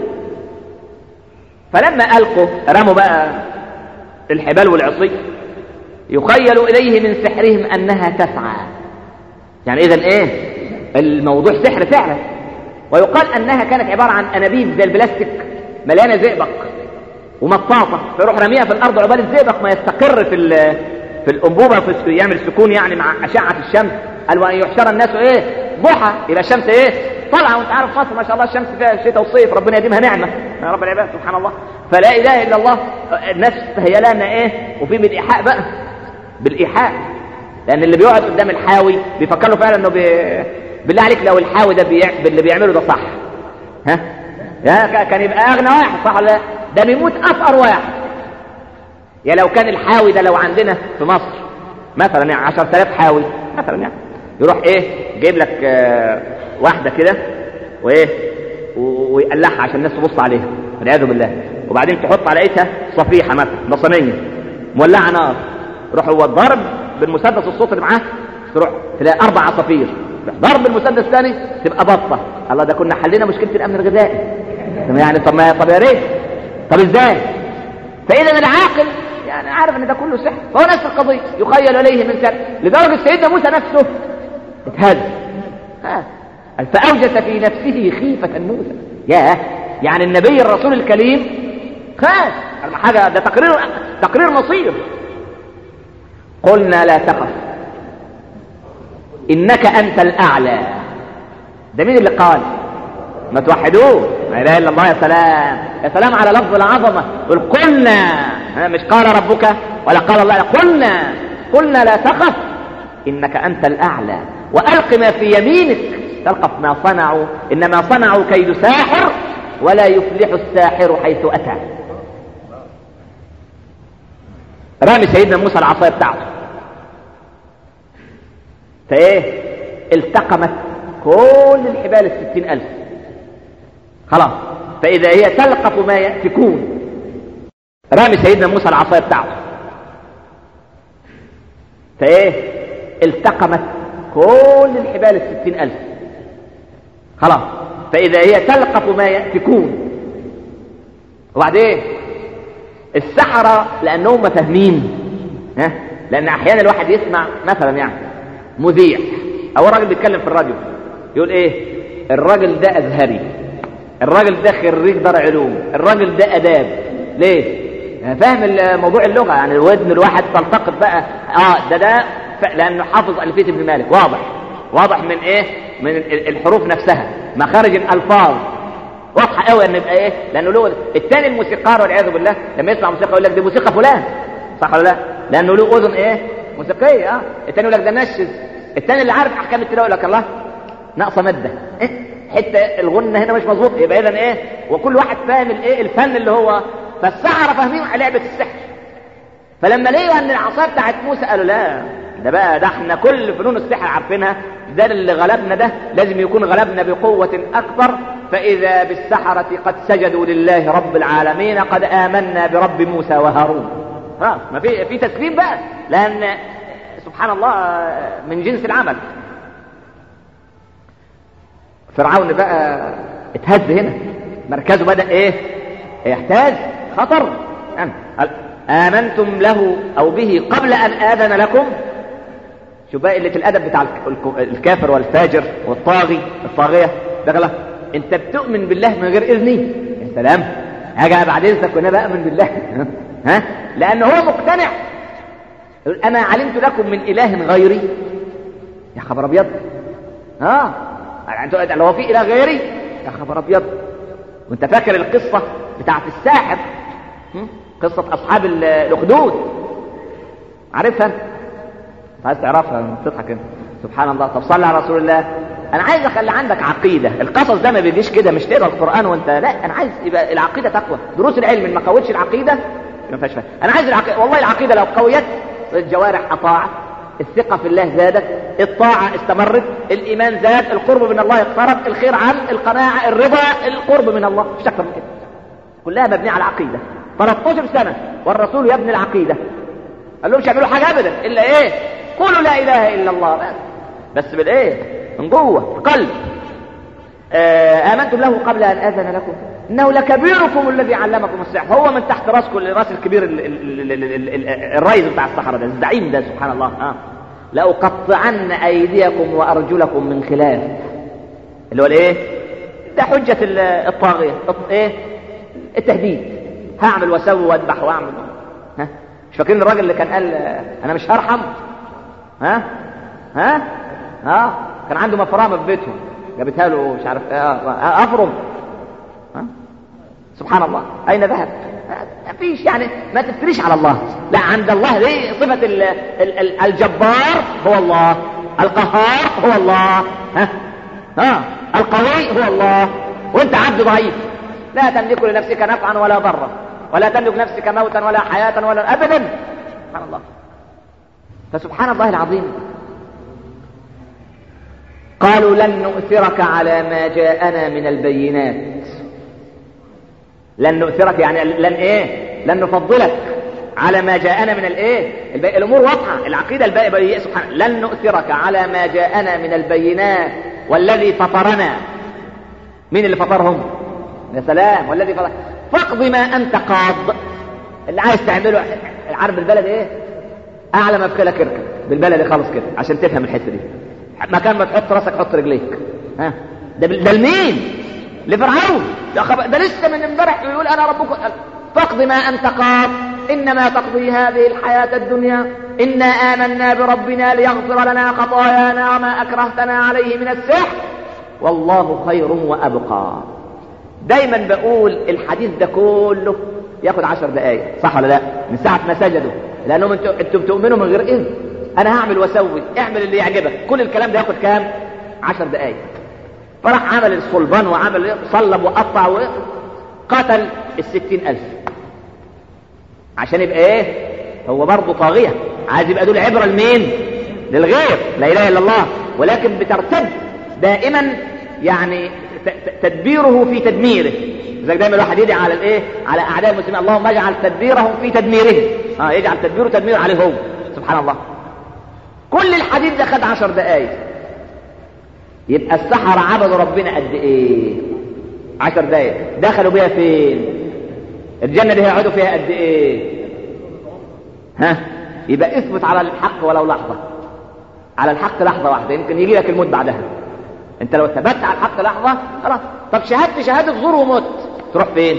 فلما القوا رموا بقى الحبال والعصي يخيل اليه من سحرهم انها تسعى يعني اذا ايه الموضوع سحر فعلا ويقال انها كانت عباره عن انابيب زي البلاستيك مليانه زئبق ومطاطه فيروح رميها في الارض عقبال الزئبق ما يستقر في في الانبوبه في يعمل سكون يعني مع اشعه الشمس قال وان يحشر الناس ايه ضحى يبقى الشمس ايه طالعه وانت عارف مصر ما شاء الله الشمس فيها شتاء وصيف ربنا يديمها نعمه يا رب العباد سبحان الله فلا اله الا الله الناس هي لنا ايه وفي بالايحاء بقى بالايحاء لان اللي بيقعد قدام الحاوي بيفكر له فعلا انه بي... بالله عليك لو الحاوي ده بيع... اللي بيعمله ده صح ها يا كان يبقى اغنى واحد صح ولا لا ده بيموت افقر واحد يا لو كان الحاوي ده لو عندنا في مصر مثلا يعني 10000 حاوي مثلا يعني يروح ايه جايب لك آه واحده كده وايه ويقلعها عشان الناس تبص عليها والعياذ بالله وبعدين تحط على ايدها صفيحه مثلا بصميه مولعه نار يروح هو الضرب بالمسدس الصوت اللي معاه تروح تلاقي اربع عصافير ضرب المسدس الثاني تبقى بطه الله ده كنا حلينا مشكله الامن الغذائي يعني طب ما طب يا ريت طب ازاي فاذا العاقل يعني عارف ان ده كله سحر فهو نفس القضيه يخيل اليه من سحر لدرجه سيدنا موسى نفسه اتهز فاوجس في نفسه خيفه موسى ياه يعني النبي الرسول الكريم خاف حاجه ده تقرير تقرير مصير قلنا لا تخف انك انت الاعلى ده مين اللي قال ما توحدوه لا اله الا الله يا سلام يا سلام على لفظ العظمه قل قلنا مش قال ربك ولا قال الله قلنا قلنا لا تخف انك انت الاعلى والق ما في يمينك تلقف ما صنعوا انما صنعوا كيد ساحر ولا يفلح الساحر حيث اتى رامي سيدنا موسى العصايه بتاعته فايه التقمت كل الحبال الستين ألف خلاص فإذا هي تلقف ما يأفكون رامي سيدنا موسى العصاية بتاعته فايه التقمت كل الحبال الستين ألف خلاص فإذا هي تلقف ما يأفكون وبعدين السحرة لأنهم فاهمين ها لأن أحيانا الواحد يسمع مثلا يعني مذيع او راجل بيتكلم في الراديو يقول ايه الراجل ده ازهري الراجل ده خريج دار علوم الراجل ده اداب ليه يعني فاهم موضوع اللغه يعني الودن الواحد تلتقط بقى اه ده ده لانه حافظ الفيه ابن مالك واضح واضح من ايه من الحروف نفسها مخارج الالفاظ واضحه قوي ان يبقى ايه لانه له الثاني الموسيقار والعياذ بالله لما يسمع موسيقى يقول لك دي موسيقى فلان صح ولا لا لانه له اذن ايه موسيقيه اه الثاني يقول لك ده نشز الثاني اللي عارف احكام التلاوه يقول لك الله ناقصه ماده إيه؟ حته الغنه هنا مش مظبوط يبقى اذا ايه وكل واحد فاهم الايه الفن اللي هو فالسحره فاهمين لعبه السحر فلما لقوا ان العصا بتاعت موسى قالوا لا ده بقى ده احنا كل فنون السحر عارفينها ده اللي غلبنا ده لازم يكون غلبنا بقوة أكبر فإذا بالسحرة قد سجدوا لله رب العالمين قد آمنا برب موسى وهارون ها ما في في تسليم بقى لأن سبحان الله من جنس العمل فرعون بقى اتهز هنا مركزه بدأ ايه يحتاج خطر آمنتم له أو به قبل أن آذن لكم شوف بقى قلة الأدب بتاع الكافر والفاجر والطاغي الطاغية ده أنت بتؤمن بالله من غير إذني يا سلام هاجي بعد إذنك وأنا بأمن بالله ها لأن هو مقتنع يقول أنا علمت لكم من إله غيري يا خبر أبيض اه يعني لو في إله غيري يا خبر أبيض وأنت فاكر القصة بتاعت الساحر قصة أصحاب الأخدود عارفها عايز تعرفها تضحك انت سبحان الله طب صلي على رسول الله انا عايز اخلي عندك عقيده القصص ده ما بيجيش كده مش تقرا القران وانت لا انا عايز يبقى العقيده تقوى دروس العلم ما قوتش العقيده ما فيهاش فايده انا عايز العقيده والله العقيده لو قويت الجوارح اطاعت الثقة في الله زادت الطاعة استمرت الإيمان زاد القرب من الله اقترب الخير عم القناعة الرضا القرب من الله مش أكثر من كده كلها مبنية على العقيدة 13 سنة والرسول يبني العقيدة قال لهم مش يعملوا حاجة أبدا إلا إيه قولوا لا إله إلا الله بس بس بالإيه من جوه في قلب آه آمنتم له قبل أن أذن لكم إنه لكبيركم الذي علمكم السحر هو من تحت راسكم راس الكبير ال- ال- ال- ال- ال- ال- الرئيس بتاع الصحراء ده الزعيم ده سبحان الله آه. لأقطعن أيديكم وأرجلكم من خلاف اللي هو الإيه ده حجة ال- الطاغية الط- إيه التهديد هعمل واسوي واذبح واعمل ها مش فاكرين الراجل اللي كان قال آه، انا مش هرحم ها ها ها كان عنده مفرمه في بيتهم جابتها له مش عارف ايه آه، افرم ها سبحان الله اين ذهب ما فيش يعني ما تفتريش على الله لا عند الله دي صفة ال ال ال الجبار هو الله القهار هو الله ها ها القوي هو الله وانت عبد ضعيف لا تملك لنفسك نفعا ولا ضرا ولا تملك نفسك موتا ولا حياة ولا ابدا سبحان الله فسبحان الله العظيم قالوا لن نؤثرك على ما جاءنا من البينات لن نؤثرك يعني لن ايه لن نفضلك على ما جاءنا من الايه البي... الامور واضحه العقيده الباقي بي... سبحان لن نؤثرك على ما جاءنا من البينات والذي فطرنا مين اللي فطرهم يا سلام والذي فطر فاقض ما انت قاض اللي عايز تعمله عارف بالبلد ايه اعلى ما في خيلك اركب بالبلد خالص كده عشان تفهم الحته دي مكان ما تحط راسك حط رجليك ها ده ده لمين لفرعون ده, خب... ده لسه من امبارح بيقول انا ربكم فاقض ما انت قاض انما تقضي هذه الحياه الدنيا انا امنا بربنا ليغفر لنا خطايانا وما اكرهتنا عليه من السحر والله خير وابقى دايما بقول الحديث ده كله ياخد عشر دقايق صح ولا لا من ساعه ما سجدوا لانهم انتوا انتوا بتؤمنوا من غير اذن انا هعمل واسوي اعمل اللي يعجبك كل الكلام ده ياخد كام عشر دقايق فراح عمل الصلبان وعمل صلب وقطع وقتل الستين ألف عشان يبقى ايه هو برضه طاغية عايز يبقى دول عبرة لمين للغير لا إله إلا الله ولكن بترتد دائما يعني تدبيره في تدميره زي دايما الواحد يدعي على الايه على اعداء المسلمين اللهم اجعل تدبيرهم في تدميرهم اه يجعل تدبيره تدمير عليه هو سبحان الله كل الحديث ده خد عشر دقايق يبقى السحرة عبدوا ربنا قد ايه عشر دقايق دخلوا بيها فين الجنة دي هيقعدوا فيها قد ايه ها يبقى اثبت على الحق ولو لحظة على الحق لحظة واحدة يمكن يجي لك الموت بعدها انت لو ثبت على الحق لحظة خلاص طب شهدت شهادة زور وموت تروح فين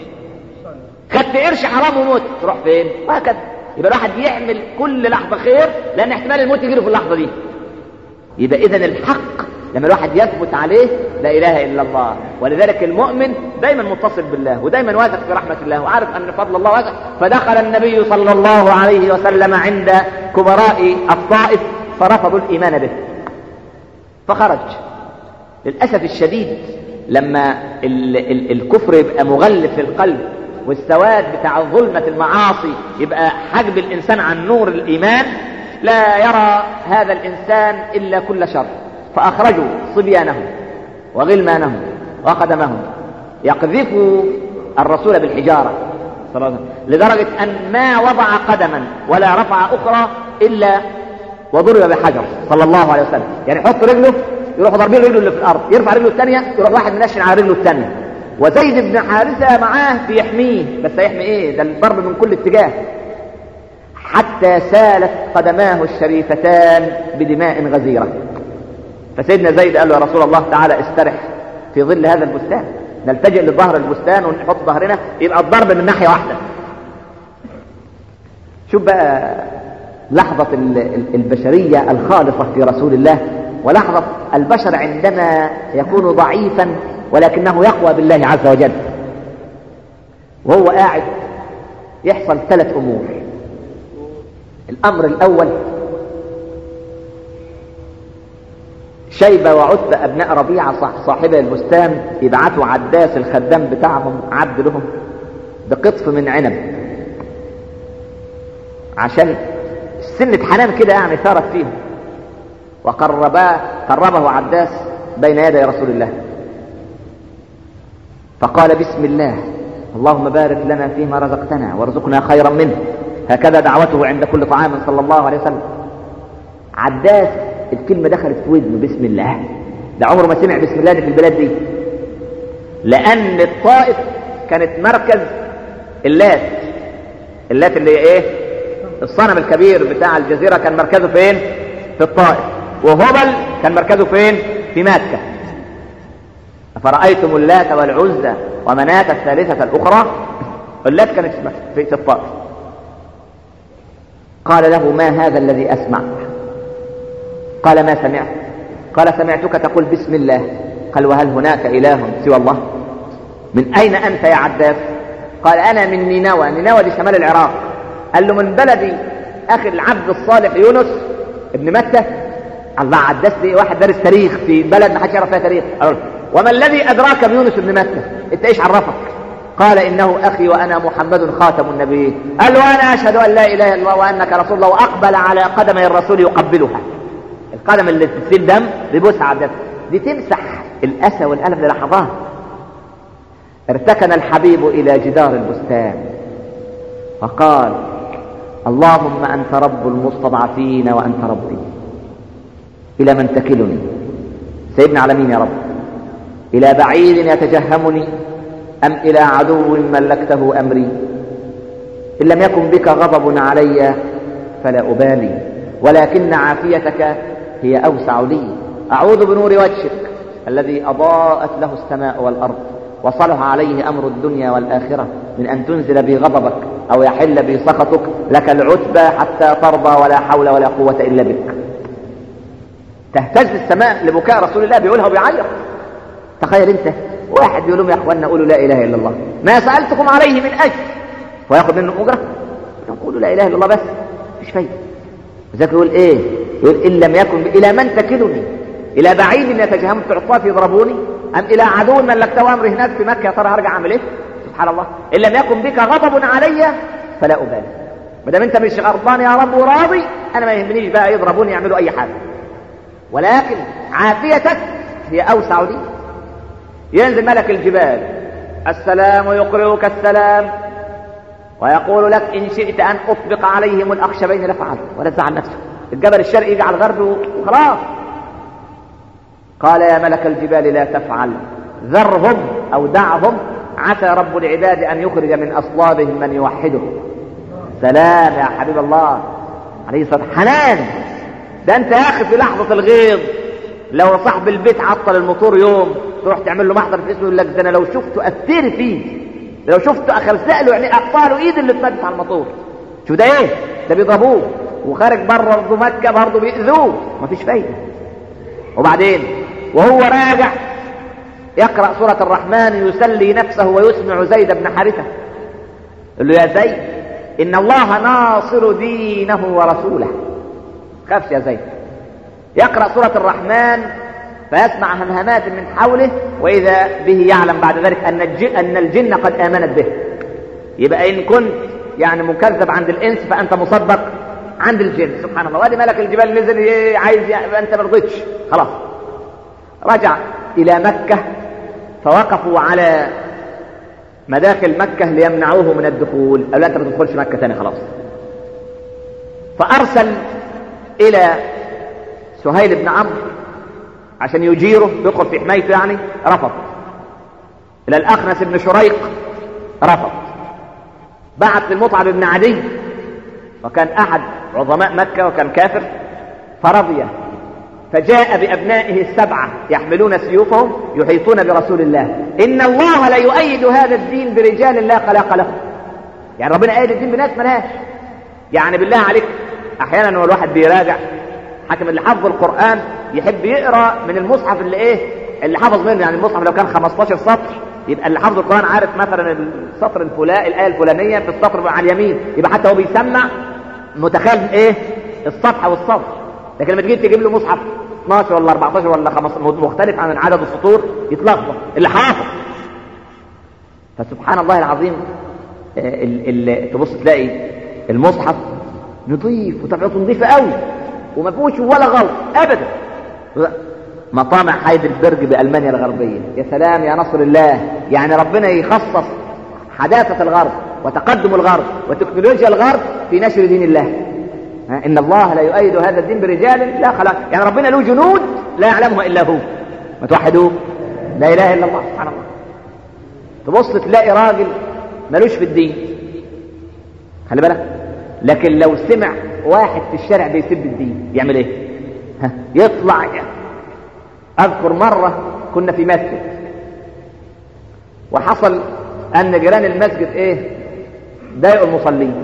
خدت قرش حرام وموت تروح فين وهكذا يبقى الواحد يعمل كل لحظة خير لأن احتمال الموت يجيله في اللحظة دي يبقى إذا الحق لما الواحد يثبت عليه لا إله إلا الله ولذلك المؤمن دايما متصل بالله ودايما واثق في رحمة الله وعارف أن فضل الله واسع فدخل النبي صلى الله عليه وسلم عند كبراء الطائف فرفضوا الإيمان به فخرج للأسف الشديد لما ال ال الكفر يبقى مغلف في القلب والسواد بتاع ظلمة المعاصي يبقى حجب الإنسان عن نور الإيمان لا يرى هذا الإنسان إلا كل شر فأخرجوا صبيانهم وغلمانهم وقدمهم يقذفوا الرسول بالحجارة صلى الله عليه وسلم لدرجة أن ما وضع قدما ولا رفع أخرى إلا وضرب بحجر صلى الله عليه وسلم يعني يحط رجله يروح ضاربين رجله اللي في الأرض يرفع رجله الثانية يروح واحد منشن على رجله الثانية وزيد بن حارثة معاه بيحميه بس هيحمي ايه ده الضرب من كل اتجاه حتى سالت قدماه الشريفتان بدماء غزيرة فسيدنا زيد قال له يا رسول الله تعالى استرح في ظل هذا البستان نلتجئ لظهر البستان ونحط ظهرنا يبقى الضرب من ناحية واحدة شوف بقى لحظة البشرية الخالصة في رسول الله ولحظة البشر عندما يكون ضعيفا ولكنه يقوى بالله عز وجل وهو قاعد يحصل ثلاث امور الامر الاول شيبة وعتبة ابناء ربيعة صاحب البستان يبعثوا عداس الخدام بتاعهم عبد لهم بقطف من عنب عشان سنة حنان كده يعني ثارت فيهم وقرباه قربه عداس بين يدي رسول الله فقال بسم الله اللهم بارك لنا فيما رزقتنا وارزقنا خيرا منه هكذا دعوته عند كل طعام صلى الله عليه وسلم عداس الكلمة دخلت في ودنه بسم الله ده عمره ما سمع بسم الله دي في البلاد دي لأن الطائف كانت مركز اللات اللات اللي هي ايه الصنم الكبير بتاع الجزيرة كان مركزه فين في الطائف وهبل كان مركزه فين في مكة أفرأيتم اللات والعزى ومناة الثالثة الأخرى اللات كانت في الطائف قال له ما هذا الذي أسمع قال ما سمعت قال سمعتك تقول بسم الله قال وهل هناك إله سوى الله من أين أنت يا عداس قال أنا من نينوى نينوى دي شمال العراق قال له من بلدي أخي العبد الصالح يونس ابن مكة الله عداس دي واحد دارس تاريخ في بلد ما حدش يعرف فيها تاريخ وما الذي أدراك بيونس ابن مكة انت ايش عرفك قال إنه أخي وأنا محمد خاتم النبيين قال وأنا أشهد أن لا إله إلا الله وأنك رسول الله وأقبل على قدمي الرسول يقبلها القدم اللي تسيل دم بيبوسها على الدم دي تمسح الأسى والألم للحظات ارتكن الحبيب إلى جدار البستان فقال اللهم أنت رب المستضعفين وأنت ربي إلى من تكلني سيدنا على مين يا رب إلى بعيد يتجهمني أم إلى عدو ملكته أمري إن لم يكن بك غضب علي فلا أبالي ولكن عافيتك هي أوسع لي أعوذ بنور وجهك الذي أضاءت له السماء والأرض وصلح عليه أمر الدنيا والآخرة من أن تنزل بي غضبك أو يحل بي سخطك لك العتبى حتى ترضى ولا حول ولا قوة إلا بك تهتز السماء لبكاء رسول الله بيقولها وبيعيط تخيل انت واحد يقول لهم يا اخوانا قولوا لا اله الا الله ما سالتكم عليه من اجر وياخذ منه اجره يقولوا لا اله الا الله بس مفيش فايده ذاك يقول ايه يقول ان لم يكن الى من تكلني الى بعيد يتجهم في عطاف يضربوني ام الى عدو ملكته امر هناك في مكه يا ترى هرجع اعمل ايه سبحان الله ان لم يكن بك غضب علي فلا ابالي ما دام انت مش غضبان يا رب وراضي انا ما يهمنيش بقى يضربوني يعملوا اي حاجه ولكن عافيتك هي اوسع لي ينزل ملك الجبال السلام يقرئك السلام ويقول لك إن شئت أن أطبق عليهم الأخشبين لفعل ولا تزعل نفسك الجبل الشرقي يجي على الغرب وخلاص قال يا ملك الجبال لا تفعل ذرهم أو دعهم عسى رب العباد أن يخرج من أصلابهم من يوحده سلام يا حبيب الله عليه الصلاة حنان ده أنت يا أخي في لحظة الغيظ لو صاحب البيت عطل الموتور يوم تروح تعمل له محضر في اسمه يقول لك ده انا لو شفته اثر فيه لو شفته اخرزق له يعني اقطع له ايد اللي اتمدت على الموتور شو ده ايه ده بيضربوه وخارج بره برضه مكه برضه بيأذوه مفيش فايده وبعدين وهو راجع يقرأ سورة الرحمن يسلي نفسه ويسمع زيد بن حارثة يقول له يا زيد إن الله ناصر دينه ورسوله خافش يا زيد يقرأ سورة الرحمن فيسمع همهمات من حوله وإذا به يعلم بعد ذلك أن الجن, أن الجن قد آمنت به يبقى إن كنت يعني مكذب عند الإنس فأنت مصدق عند الجن سبحان الله وادي ملك الجبال نزل عايز يعني أنت ما رضيتش خلاص رجع إلى مكة فوقفوا على مداخل مكة ليمنعوه من الدخول قالوا أنت ما تدخلش مكة ثاني خلاص فأرسل إلى سهيل بن عمرو عشان يجيره يدخل في حمايته يعني رفض الى الاخنس بن شريق رفض بعت للمطعم بن عدي وكان احد عظماء مكة وكان كافر فرضي فجاء بأبنائه السبعة يحملون سيوفهم يحيطون برسول الله إن الله لا يؤيد هذا الدين برجال لا خلاق لهم يعني ربنا أيد الدين بناس ملهاش يعني بالله عليك أحيانا هو الواحد بيراجع حكم اللي حفظ القرآن يحب يقرا من المصحف اللي ايه اللي حفظ منه يعني المصحف لو كان 15 سطر يبقى اللي حفظ القران عارف مثلا السطر الفلاني الايه الفلانيه في السطر على اليمين يبقى حتى هو بيسمع متخيل ايه الصفحه والسطر لكن لما تجي تجيب له مصحف 12 ولا 14 ولا 15 مختلف عن عدد السطور يتلخبط اللي حافظ فسبحان الله العظيم اللي تبص تلاقي المصحف نظيف وطبيعته نظيفه قوي وما فيهوش ولا غلط ابدا مطامع هايدلبرج بألمانيا الغربية يا سلام يا نصر الله يعني ربنا يخصص حداثة الغرب وتقدم الغرب وتكنولوجيا الغرب في نشر دين الله إن الله لا يؤيد هذا الدين برجال لا خلاص يعني ربنا له جنود لا يعلمها إلا هو ما توحدوه لا إله إلا الله سبحان الله تبص تلاقي راجل ملوش في الدين خلي بالك لكن لو سمع واحد في الشارع بيسب الدين يعمل ايه ها يطلع يعني. اذكر مرة كنا في مسجد وحصل ان جيران المسجد ايه ضايقوا المصلين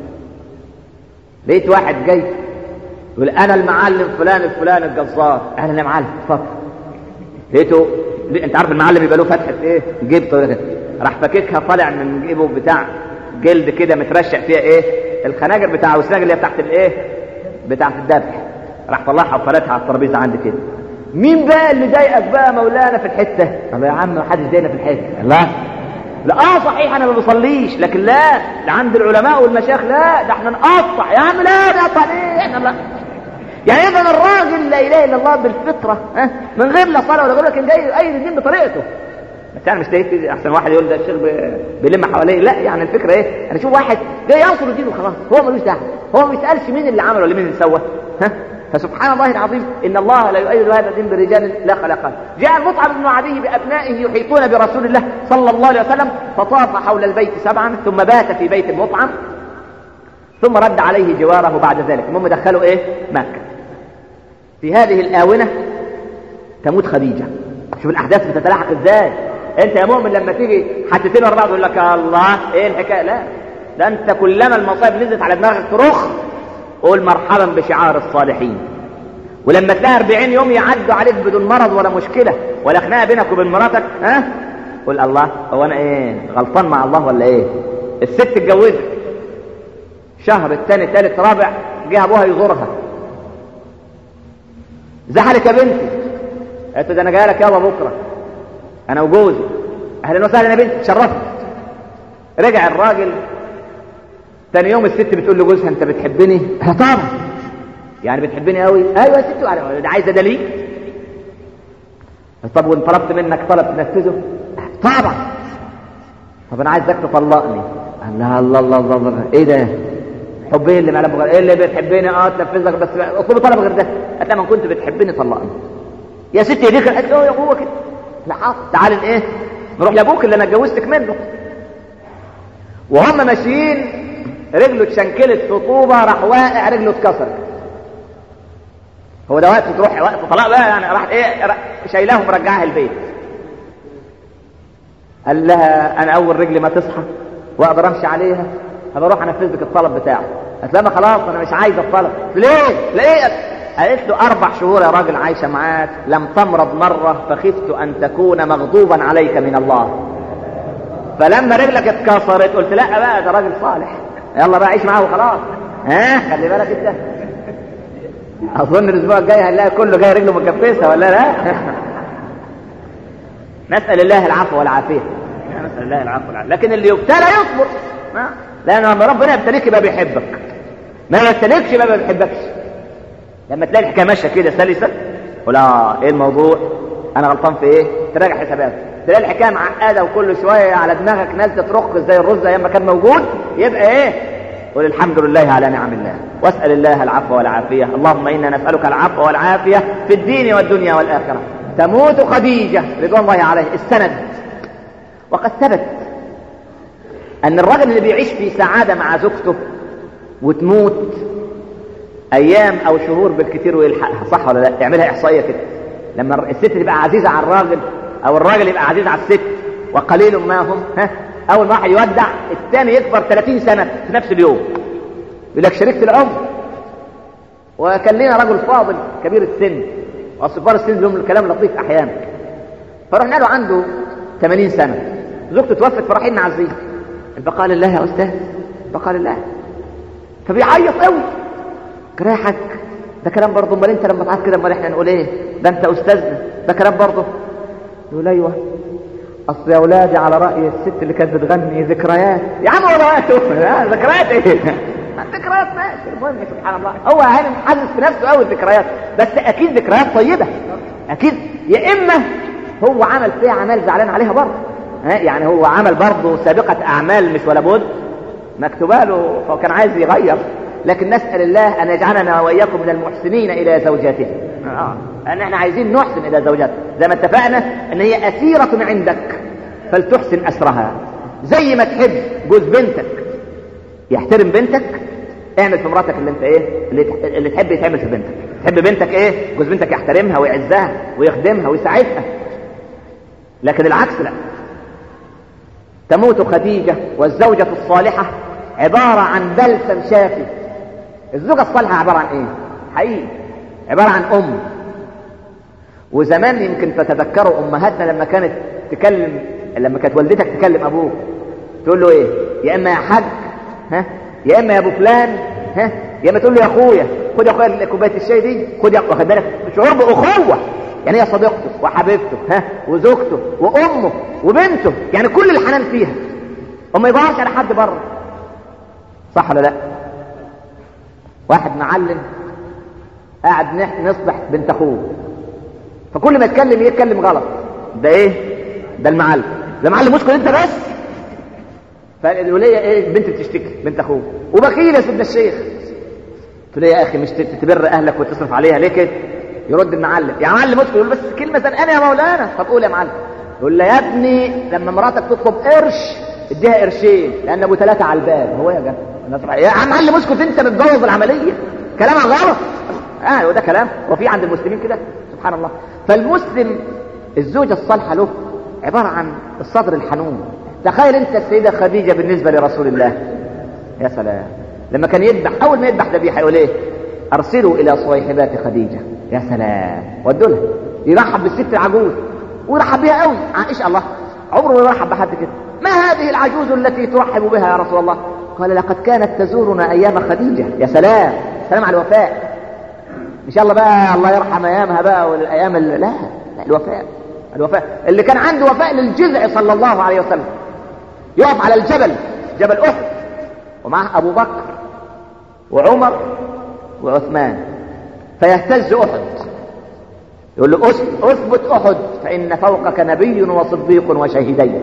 لقيت واحد جاي يقول انا المعلم فلان الفلان الجزار اهلا يا معلم اتفضل لقيته انت عارف المعلم يبقى له فتحه ايه جيب طويله كده راح فككها طالع من جيبه بتاع جلد كده مترشق فيها ايه الخناجر بتاع السناجر اللي هي بتاعت الايه بتاعت الذبح راح طلعها وفرتها على الترابيزه عندي كده مين بقى اللي ضايقك بقى مولانا في الحته الله يا عم ما حدش ضايقنا في الحته الله لا اه صحيح انا ما بصليش لكن لا ده عند العلماء والمشايخ لا ده احنا نقطع يا عم لا نقطع ليه احنا لا يعني اذا الراجل لا اله الا الله بالفطره ها من غير لا صلاه ولا غير لكن جاي يؤيد الدين بطريقته بس انا مش لاقي احسن واحد يقول ده الشيخ بيلم حواليه لا يعني الفكره ايه انا اشوف واحد جاي ينصر الدين وخلاص هو ملوش دعوه هو ما يسالش مين اللي عمل ولا مين اللي سوى ها فسبحان الله العظيم ان الله لا يؤيد هذا الدين برجال لا خلق جاء المطعم بن عدي بابنائه يحيطون برسول الله صلى الله عليه وسلم فطاف حول البيت سبعا ثم بات في بيت المطعم ثم رد عليه جواره بعد ذلك المهم دخلوا ايه مكه في هذه الاونه تموت خديجه شوف الاحداث بتتلاحق ازاي انت يا مؤمن لما تيجي حتتين ورا بعض يقول لك يا الله ايه الحكايه لا ده انت كلما المصائب نزلت على دماغك ترخ قول مرحبا بشعار الصالحين ولما تلاقي 40 يوم يعدوا عليك بدون مرض ولا مشكله ولا خناقه بينك وبين مراتك ها قول الله هو انا ايه غلطان مع الله ولا ايه الست اتجوزت شهر الثاني ثالث رابع جه ابوها يزورها زعلت يا بنتي قالت ده انا جاي لك يابا بكره انا وجوزي اهلا وسهلا يا بنتي تشرفت رجع الراجل تاني يوم الست بتقول لجوزها انت بتحبني ها طبعا يعني بتحبني قوي ايوه يا ست ده عايزه دليل طب وان طلبت منك طلب تنفذه طبعا طب انا عايزك تطلقني الله الله الله الله, الله. ايه ده حب ايه اللي معلم غير ايه اللي بتحبني اه تنفذ لك بس اطلب طلب غير ده قالت لما كنت بتحبني طلقني يا ستي دي قالت له يا ابوك كده لا حاضر تعال ايه نروح لابوك اللي انا اتجوزتك منه وهم ماشيين رجله اتشنكلت في طوبه راح واقع رجله اتكسرت هو ده وقت تروح وقت طلاق بقى يعني راح ايه شايلاه ومرجعها البيت قال لها انا اول رجلي ما تصحى واقدر امشي عليها هبقى اروح انفذ لك الطلب بتاعه قالت لها خلاص انا مش عايزه الطلب ليه ليه قالت له اربع شهور يا راجل عايشه معاك لم تمرض مره فخفت ان تكون مغضوبا عليك من الله فلما رجلك اتكسرت قلت لا بقى ده راجل صالح يلا بقى عيش معاه وخلاص ها خلي بالك انت اظن الاسبوع الجاي هنلاقي كله جاي رجله مكفسه ولا لا نسال الله العفو والعافيه نسال الله العفو والعافيه لكن اللي يبتلى يصبر لان لما ربنا يبتليك يبقى بيحبك ما يبتليكش يبقى ما بيحبكش لما تلاقي الحكايه ماشيه كده سلسه ولا ايه الموضوع انا غلطان في ايه تراجع حساباتك تلاقي الحكايه معقده وكل شويه على دماغك ناس ترق زي الرز ايام ما كان موجود يبقى ايه قل الحمد لله على نعم الله واسال الله العفو والعافيه اللهم انا نسالك العفو والعافيه في الدين والدنيا والاخره تموت خديجه رضوان الله عليه السند وقد ثبت ان الرجل اللي بيعيش في سعاده مع زوجته وتموت ايام او شهور بالكثير ويلحقها صح ولا لا تعملها احصائيه كده لما الست تبقى عزيزه على الراجل او الراجل يبقى عزيز على الست وقليل ما هم ها اول ما واحد يودع الثاني يكبر 30 سنه في نفس اليوم يقول لك شريكه العمر وكان لنا رجل فاضل كبير السن واصفار السن لهم الكلام لطيف احيانا فرحنا له عنده 80 سنه زوجته توفت فرايحين نعزيه البقاء لله يا استاذ البقاء لله فبيعيط قوي كراحك ده كلام برضه امال انت لما تعيط كده امال احنا نقول ايه ده انت استاذنا ده كلام برضه يقول ايوه اصل يا اولادي على راي الست اللي كانت بتغني ذكريات يا عم ولاته ذكريات ايه ذكريات ماشي المهم سبحان الله هو هاني محدث في نفسه قوي الذكريات بس اكيد ذكريات طيبه اكيد يا اما هو عمل فيها عمل زعلان عليها برضه ها يعني هو عمل برضه سابقة أعمال مش ولا بد مكتوبة له فكان عايز يغير لكن نسأل الله أن يجعلنا وإياكم من المحسنين إلى زوجاته آه. أن احنا عايزين نحسن إلى زوجاته زي ما اتفقنا أن هي أسيرة عندك فلتحسن أسرها زي ما تحب جوز بنتك يحترم بنتك اعمل في مراتك اللي انت ايه اللي, اللي تحب يتعمل في بنتك تحب بنتك ايه جوز بنتك يحترمها ويعزها ويخدمها ويساعدها لكن العكس لا تموت خديجة والزوجة الصالحة عبارة عن بلسم شافي الزوجة الصالحة عبارة عن ايه حقيقي عبارة عن ام وزمان يمكن تتذكروا امهاتنا لما كانت تكلم لما كانت والدتك تكلم ابوك تقول له ايه يا اما يا حاج ها يا اما يا ابو فلان ها يا اما تقول له يا اخويا خد يا اخويا كوبايه الشاي دي خد يا واخد بالك شعور باخوه يعني هي صديقته وحبيبته ها وزوجته وامه وبنته يعني كل الحنان فيها وما يظهرش على حد بره صح ولا لا واحد معلم قاعد نصبح بنت اخوه فكل ما يتكلم يتكلم غلط ده ايه ده المعلم ده معلم مشكل انت بس فالوليه ايه البنت بتشتكي بنت اخوه وبخيل يا سيدنا الشيخ قلت له يا اخي مش تبر اهلك وتصرف عليها ليه كده يرد المعلم يا معلم اسكت يقول بس كلمه انا يا مولانا طب قول يا معلم يقول له يا ابني لما مراتك تطلب قرش اديها قرشين لان ابو ثلاثه على الباب هو يا جماعه يا عم معلم اسكت انت بتبوظ العمليه كلامك غلط اه وده كلام وفي عند المسلمين كده سبحان الله فالمسلم الزوجه الصالحه له عباره عن الصدر الحنون تخيل انت السيده خديجه بالنسبه لرسول الله يا سلام لما كان يذبح اول ما يذبح ذبيحه يقول ايه ارسلوا الى صويحبات خديجه يا سلام ودوا لها يرحب بالست العجوز ويرحب بها قوي عائشه الله عمره ما يرحب بحد كده ما هذه العجوز التي ترحب بها يا رسول الله قال لقد كانت تزورنا ايام خديجه يا سلام سلام على الوفاء ان شاء الله بقى الله يرحم ايامها بقى والايام لا لا الوفاء الوفاء اللي كان عنده وفاء للجذع صلى الله عليه وسلم يقف على الجبل جبل احد ومعه ابو بكر وعمر وعثمان فيهتز احد يقول له اثبت احد فان فوقك نبي وصديق وشهيدين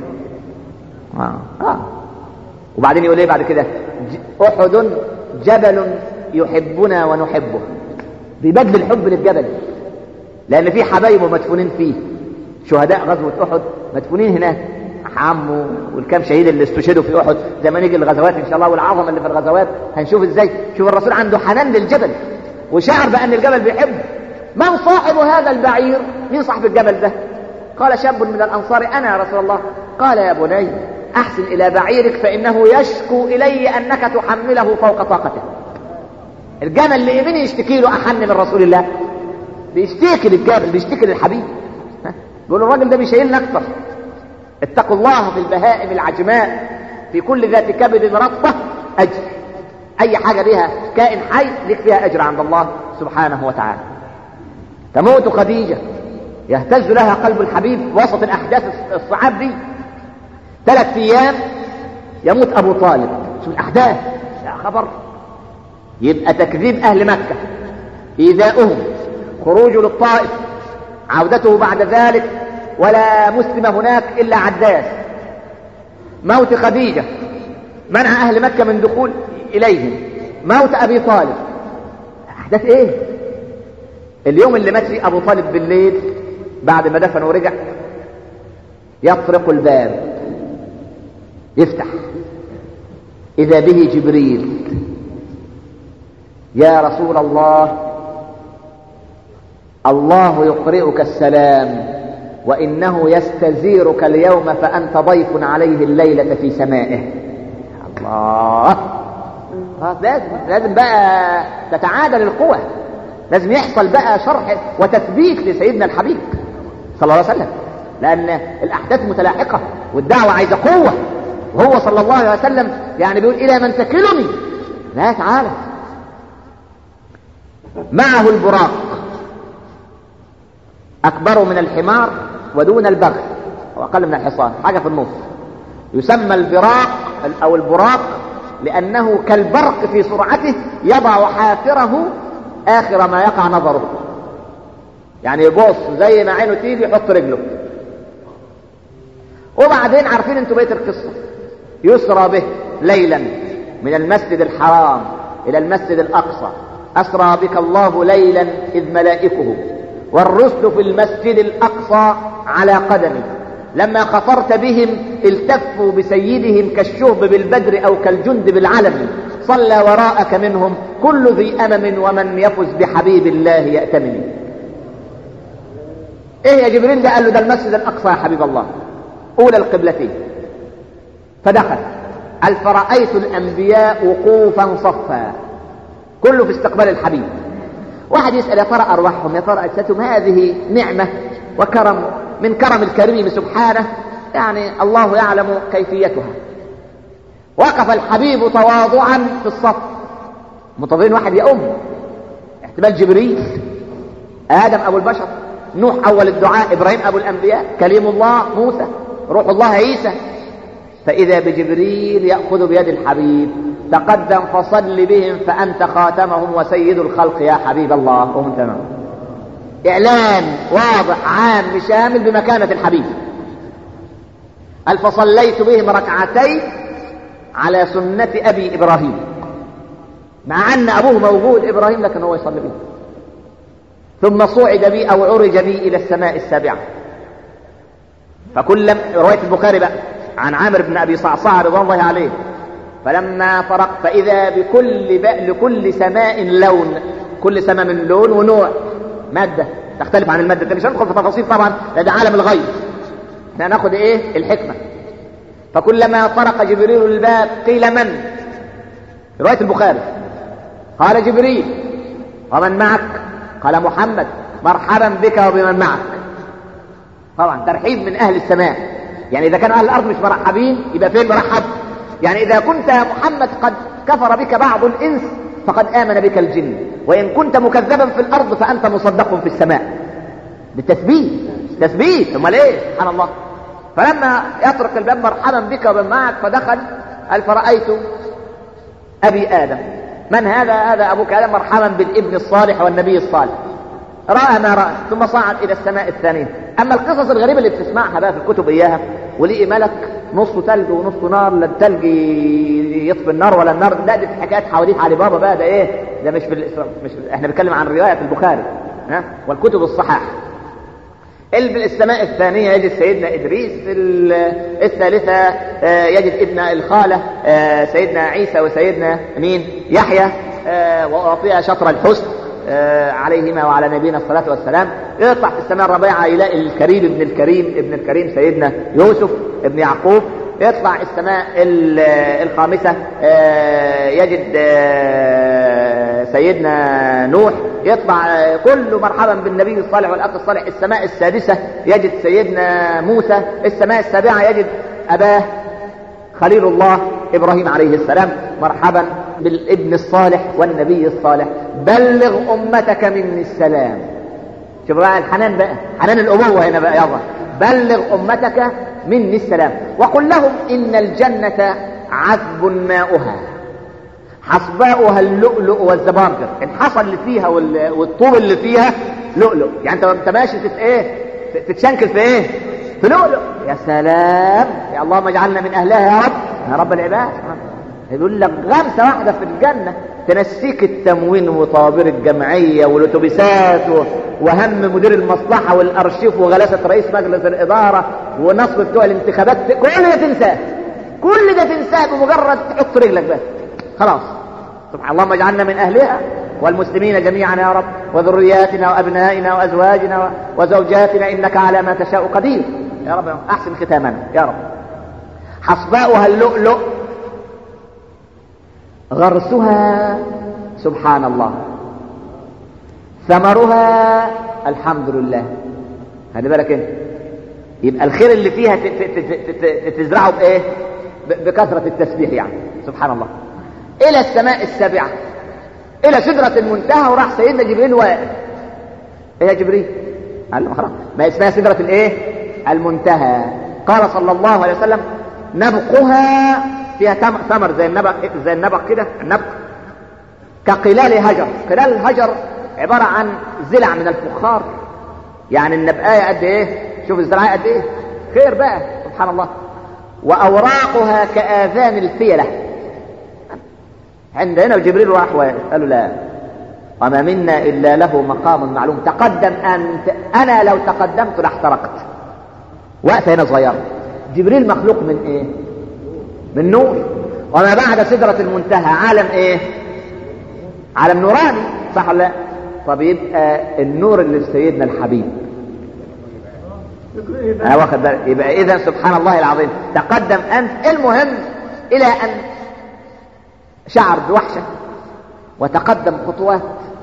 آه. آه. وبعدين يقول ايه بعد كده احد جبل يحبنا ونحبه بيبدل الحب للجبل لان في حبايبه مدفونين فيه شهداء غزوه احد مدفونين هناك عمه والكام شهيد اللي استشهدوا في احد زي ما نيجي الغزوات ان شاء الله والعظمه اللي في الغزوات هنشوف ازاي شوف الرسول عنده حنان للجبل وشعر بان الجبل بيحبه من صاحب هذا البعير مين صاحب الجبل ده قال شاب من الانصار انا يا رسول الله قال يا بني احسن الى بعيرك فانه يشكو الي انك تحمله فوق طاقته الجمل اللي يمين يشتكي له احن من رسول الله بيشتكي للجبل بيشتكي للحبيب بيقول الراجل ده بيشيلنا اكتر اتقوا الله في البهائم العجماء في كل ذات كبد رطبة أجر أي حاجة بها كائن حي لك فيها أجر عند الله سبحانه وتعالى تموت خديجة يهتز لها قلب الحبيب وسط الأحداث الصعاب دي ثلاث أيام يموت أبو طالب شوف الأحداث يا خبر يبقى تكذيب أهل مكة إيذاؤهم خروجه للطائف عودته بعد ذلك ولا مسلم هناك إلا عداس موت خديجة منع أهل مكة من دخول إليهم موت أبي طالب أحداث إيه اليوم اللي مات فيه أبو طالب بالليل بعد ما دفن ورجع يطرق الباب يفتح إذا به جبريل يا رسول الله الله يقرئك السلام وإنه يستزيرك اليوم فأنت ضيف عليه الليلة في سمائه الله لازم لازم بقى تتعادل القوى لازم يحصل بقى شرح وتثبيت لسيدنا الحبيب صلى الله عليه وسلم لأن الأحداث متلاحقة والدعوة عايزة قوة وهو صلى الله عليه وسلم يعني بيقول إلى من تكلني لا تعالى معه البراق أكبر من الحمار ودون البغل أو أقل من الحصان حاجة في النص يسمى البراق أو البراق لأنه كالبرق في سرعته يضع حافره آخر ما يقع نظره يعني يبص زي ما عينه تيجي يحط رجله وبعدين عارفين انتوا بيت القصة يسرى به ليلا من المسجد الحرام الى المسجد الاقصى اسرى بك الله ليلا اذ ملائكه والرسل في المسجد الاقصى على قدمه لما خطرت بهم التفوا بسيدهم كالشهب بالبدر او كالجند بالعلم صلى وراءك منهم كل ذي امم ومن يفز بحبيب الله يأتمن ايه يا جبريل ده قال له ده المسجد الاقصى يا حبيب الله اولى القبلتين فدخل قال فرأيت الانبياء وقوفا صفا كله في استقبال الحبيب واحد يسأل يا ترى ارواحهم يا ترى اجسادهم هذه نعمة وكرم من كرم الكريم سبحانه يعني الله يعلم كيفيتها وقف الحبيب تواضعا في الصف منتظرين واحد يا ام احتمال جبريل ادم ابو البشر نوح اول الدعاء ابراهيم ابو الانبياء كليم الله موسى روح الله عيسى فاذا بجبريل ياخذ بيد الحبيب تقدم فصل بهم فانت خاتمهم وسيد الخلق يا حبيب الله وهم تمام اعلان واضح عام شامل بمكانه الحبيب قال فصليت بهم ركعتين على سنة أبي إبراهيم مع أن أبوه موجود إبراهيم لكن هو يصلي به ثم صعد بي أو عرج بي إلى السماء السابعة فكل رواية البخاري بقى عن عامر بن أبي صعصع رضوان الله عليه فلما فرق فإذا بكل بقى لكل سماء لون كل سماء من لون ونوع مادة تختلف عن المادة مش هندخل في تفاصيل طبعا ده عالم الغيب احنا هناخد ايه الحكمة فكلما طرق جبريل الباب قيل من رواية البخاري قال جبريل ومن معك قال محمد مرحبا بك وبمن معك طبعا ترحيب من اهل السماء يعني اذا كانوا اهل الارض مش مرحبين يبقى فين مرحب يعني اذا كنت يا محمد قد كفر بك بعض الانس فقد امن بك الجن وان كنت مكذبا في الارض فانت مصدق في السماء بالتثبيت تثبيت امال ايه سبحان الله فلما يطرق الباب مرحبا بك ومن معك فدخل قال فرأيت أبي آدم من هذا هذا أبوك آدم مرحبا بالابن الصالح والنبي الصالح رأى ما رأى ثم صعد إلى السماء الثانية أما القصص الغريبة اللي بتسمعها بقى في الكتب إياها ولقي ملك نصه ثلج ونصه نار لا الثلج يطفي النار ولا النار لا دي حكايات حواديت علي بابا بقى ده ايه ده مش في الإسلام مش في... احنا بنتكلم عن روايه في البخاري ها والكتب الصحاح السماء الثانية يجد سيدنا إدريس الثالثة يجد ابن الخالة سيدنا عيسى وسيدنا مين يحيى وأعطيها شطر الحسن عليهما وعلى نبينا الصلاة والسلام يطلع في السماء الرابعة يلاقي الكريم ابن الكريم ابن الكريم سيدنا يوسف ابن يعقوب يطلع السماء الخامسة يجد سيدنا نوح يطلع كل مرحبا بالنبي الصالح والاخ الصالح السماء السادسة يجد سيدنا موسى السماء السابعة يجد أباه خليل الله إبراهيم عليه السلام مرحبا بالابن الصالح والنبي الصالح بلغ أمتك مني السلام شوف بقى الحنان بقى حنان الأبوة هنا بقى يلا بلغ أمتك مني السلام وقل لهم إن الجنة عذب ماؤها حصباؤها اللؤلؤ والزبرجر الحصى اللي فيها والطوب اللي فيها لؤلؤ يعني انت ماشي في ايه تتشنكل في ايه في لؤلؤ يا سلام يا اللهم اجعلنا من اهلها يا رب يا رب العباد يقول لك غمسه واحده في الجنه تنسيك التموين وطوابير الجمعيه والاتوبيسات وهم مدير المصلحه والارشيف وغلاسه رئيس مجلس الاداره ونصب بتوع الانتخابات كل ده تنساه كل ده تنساه بمجرد تحط رجلك بس خلاص سبحان اللهم اجعلنا من اهلها والمسلمين جميعا يا رب وذرياتنا وابنائنا وازواجنا وزوجاتنا انك على ما تشاء قدير يا رب احسن ختامنا يا رب حصباؤها اللؤلؤ غرسها سبحان الله ثمرها الحمد لله خلي بالك انت يبقى الخير اللي فيها تزرعه بايه بكثرة التسبيح يعني سبحان الله الى السماء السابعة الى سدرة المنتهى وراح سيدنا جبريل واقف ايه يا جبريل قال له خلاص ما اسمها سدرة الايه المنتهى قال صلى الله عليه وسلم نبقها فيها ثمر زي النبق زي النبق كده النبق كقلال هجر قلال الهجر عبارة عن زلع من الفخار يعني النبقاية قد ايه شوف الزراعة قد ايه خير بقى سبحان الله وأوراقها كآذان الفيلة عندنا وجبريل راح قالوا لا وما منا إلا له مقام معلوم تقدم أنت أنا لو تقدمت لاحترقت وقت هنا صغيرة جبريل مخلوق من إيه من نور وما بعد سدرة المنتهى عالم إيه عالم نوراني صح ولا لا طب يبقى النور اللي في سيدنا الحبيب انا واخد بالك يبقى اذا سبحان الله العظيم تقدم انت المهم الى ان شعر بوحشه وتقدم خطوات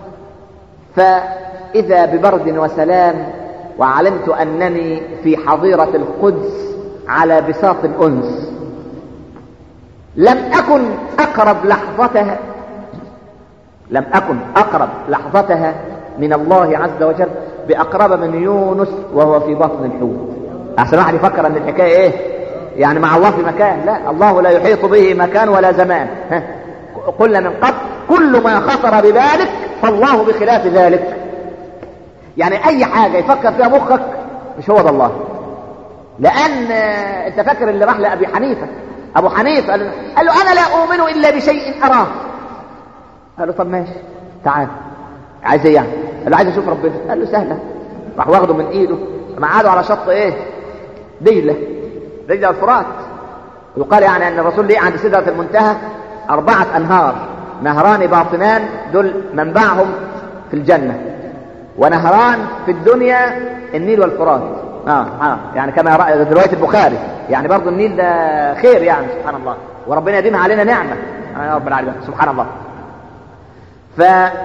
فاذا ببرد وسلام وعلمت انني في حظيره القدس على بساط الانس لم اكن اقرب لحظتها لم اكن اقرب لحظتها من الله عز وجل باقرب من يونس وهو في بطن الحوت احسن واحد يفكر ان الحكايه ايه يعني مع الله في مكان لا الله لا يحيط به مكان ولا زمان ها. قلنا من قبل كل ما خطر ببالك فالله بخلاف ذلك يعني اي حاجه يفكر فيها مخك مش هو ده الله لان انت فاكر اللي راح لابي حنيفه ابو حنيفه قال له, قال له انا لا اؤمن الا بشيء اراه قال له طب ماشي تعال عايز ايه يعني قال له عايز اشوف ربنا قال له سهله راح واخده من ايده ما قعدوا على شط ايه دجله دجله الفرات يقال يعني ان الرسول ليه عند سدره المنتهى اربعه انهار نهران باطنان دول منبعهم في الجنه ونهران في الدنيا النيل والفرات اه اه يعني كما روايه البخاري يعني برضه النيل ده خير يعني سبحان الله وربنا يديمها علينا نعمه يا رب العالمين سبحان الله ف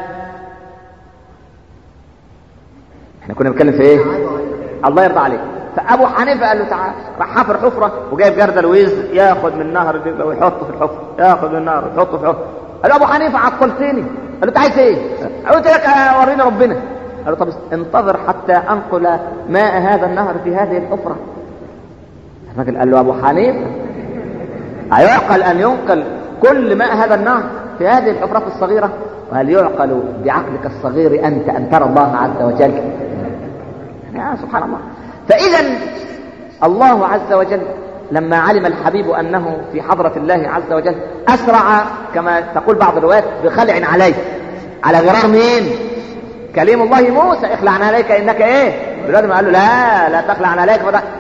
احنا كنا بنتكلم في ايه الله يرضى عليك فابو حنيفه قال له تعال راح حفر حفره وجايب جردل ويز ياخد من نهر ويحطه في الحفره ياخد من النهر ويحطه في الحفره قال له ابو حنيفه عطلتني قال له انت عايز ايه قلت لك ورينا ربنا قال له طب انتظر حتى انقل ماء هذا النهر في هذه الحفره الراجل قال له ابو حنيفه ايعقل ان ينقل كل ماء هذا النهر في هذه الحفرات الصغيره وهل يعقل بعقلك الصغير انت ان ترى الله عز وجل يا سبحان الله فاذا الله عز وجل لما علم الحبيب انه في حضره الله عز وجل اسرع كما تقول بعض الروايات بخلع عليه على غرار مين كليم الله موسى اخلع عليك انك ايه دلوقتي قال له لا لا تخلع عليك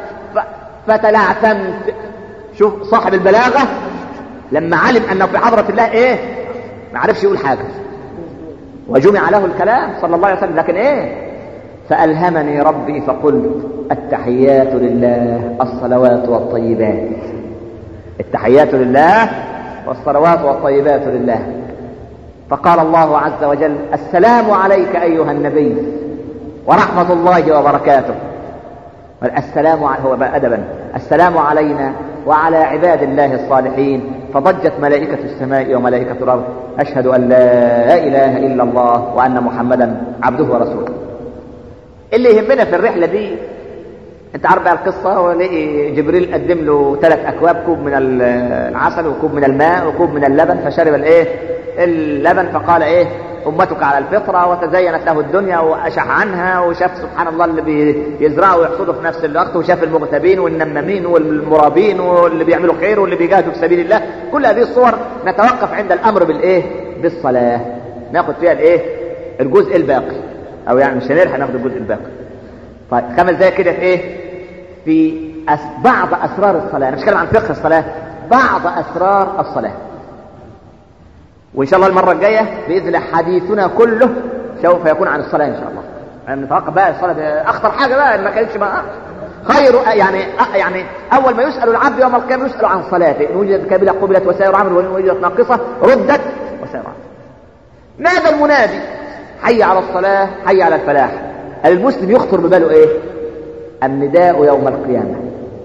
فتلعثمت شوف صاحب البلاغه لما علم انه في حضره الله ايه ما عرفش يقول حاجه وجمع له الكلام صلى الله عليه وسلم لكن ايه فألهمني ربي فقلت التحيات لله الصلوات والطيبات التحيات لله والصلوات والطيبات لله فقال الله عز وجل السلام عليك أيها النبي ورحمة الله وبركاته السلام هو أدبا السلام علينا وعلى عباد الله الصالحين فضجت ملائكة السماء وملائكة الأرض أشهد أن لا إله إلا الله وأن محمدا عبده ورسوله اللي يهمنا في الرحلة دي انت عارف بقى القصة ولقي جبريل قدم له ثلاث أكواب كوب من العسل وكوب من الماء وكوب من اللبن فشرب الايه اللبن فقال ايه أمتك على الفطرة وتزينت له الدنيا وأشح عنها وشاف سبحان الله اللي بيزرعوا ويحصدوا في نفس الوقت وشاف المغتابين والنمامين والمرابين واللي بيعملوا خير واللي بيجاهدوا في سبيل الله كل هذه الصور نتوقف عند الأمر بالإيه بالصلاة ناخد فيها الإيه الجزء الباقي أو يعني مش هنلحق ناخد الجزء الباقي طيب خمس دقايق كده في إيه في أس... بعض أسرار الصلاة أنا مش هتكلم عن فقه الصلاة بعض أسرار الصلاة وإن شاء الله المرة الجاية بإذن الله حديثنا كله سوف يكون عن الصلاة إن شاء الله يعني نتوقع بقى الصلاة ده أخطر حاجة بقى ما كانتش بقى خير يعني يعني أول ما يسأل العبد يوم القيامة يسأل عن صلاته إن وجدت كاملة قبلت وسائر عمل وإن وجدت ناقصة ردت وسائر عمل ماذا المنادي حي على الصلاة حي على الفلاح المسلم يخطر بباله إيه النداء يوم القيامة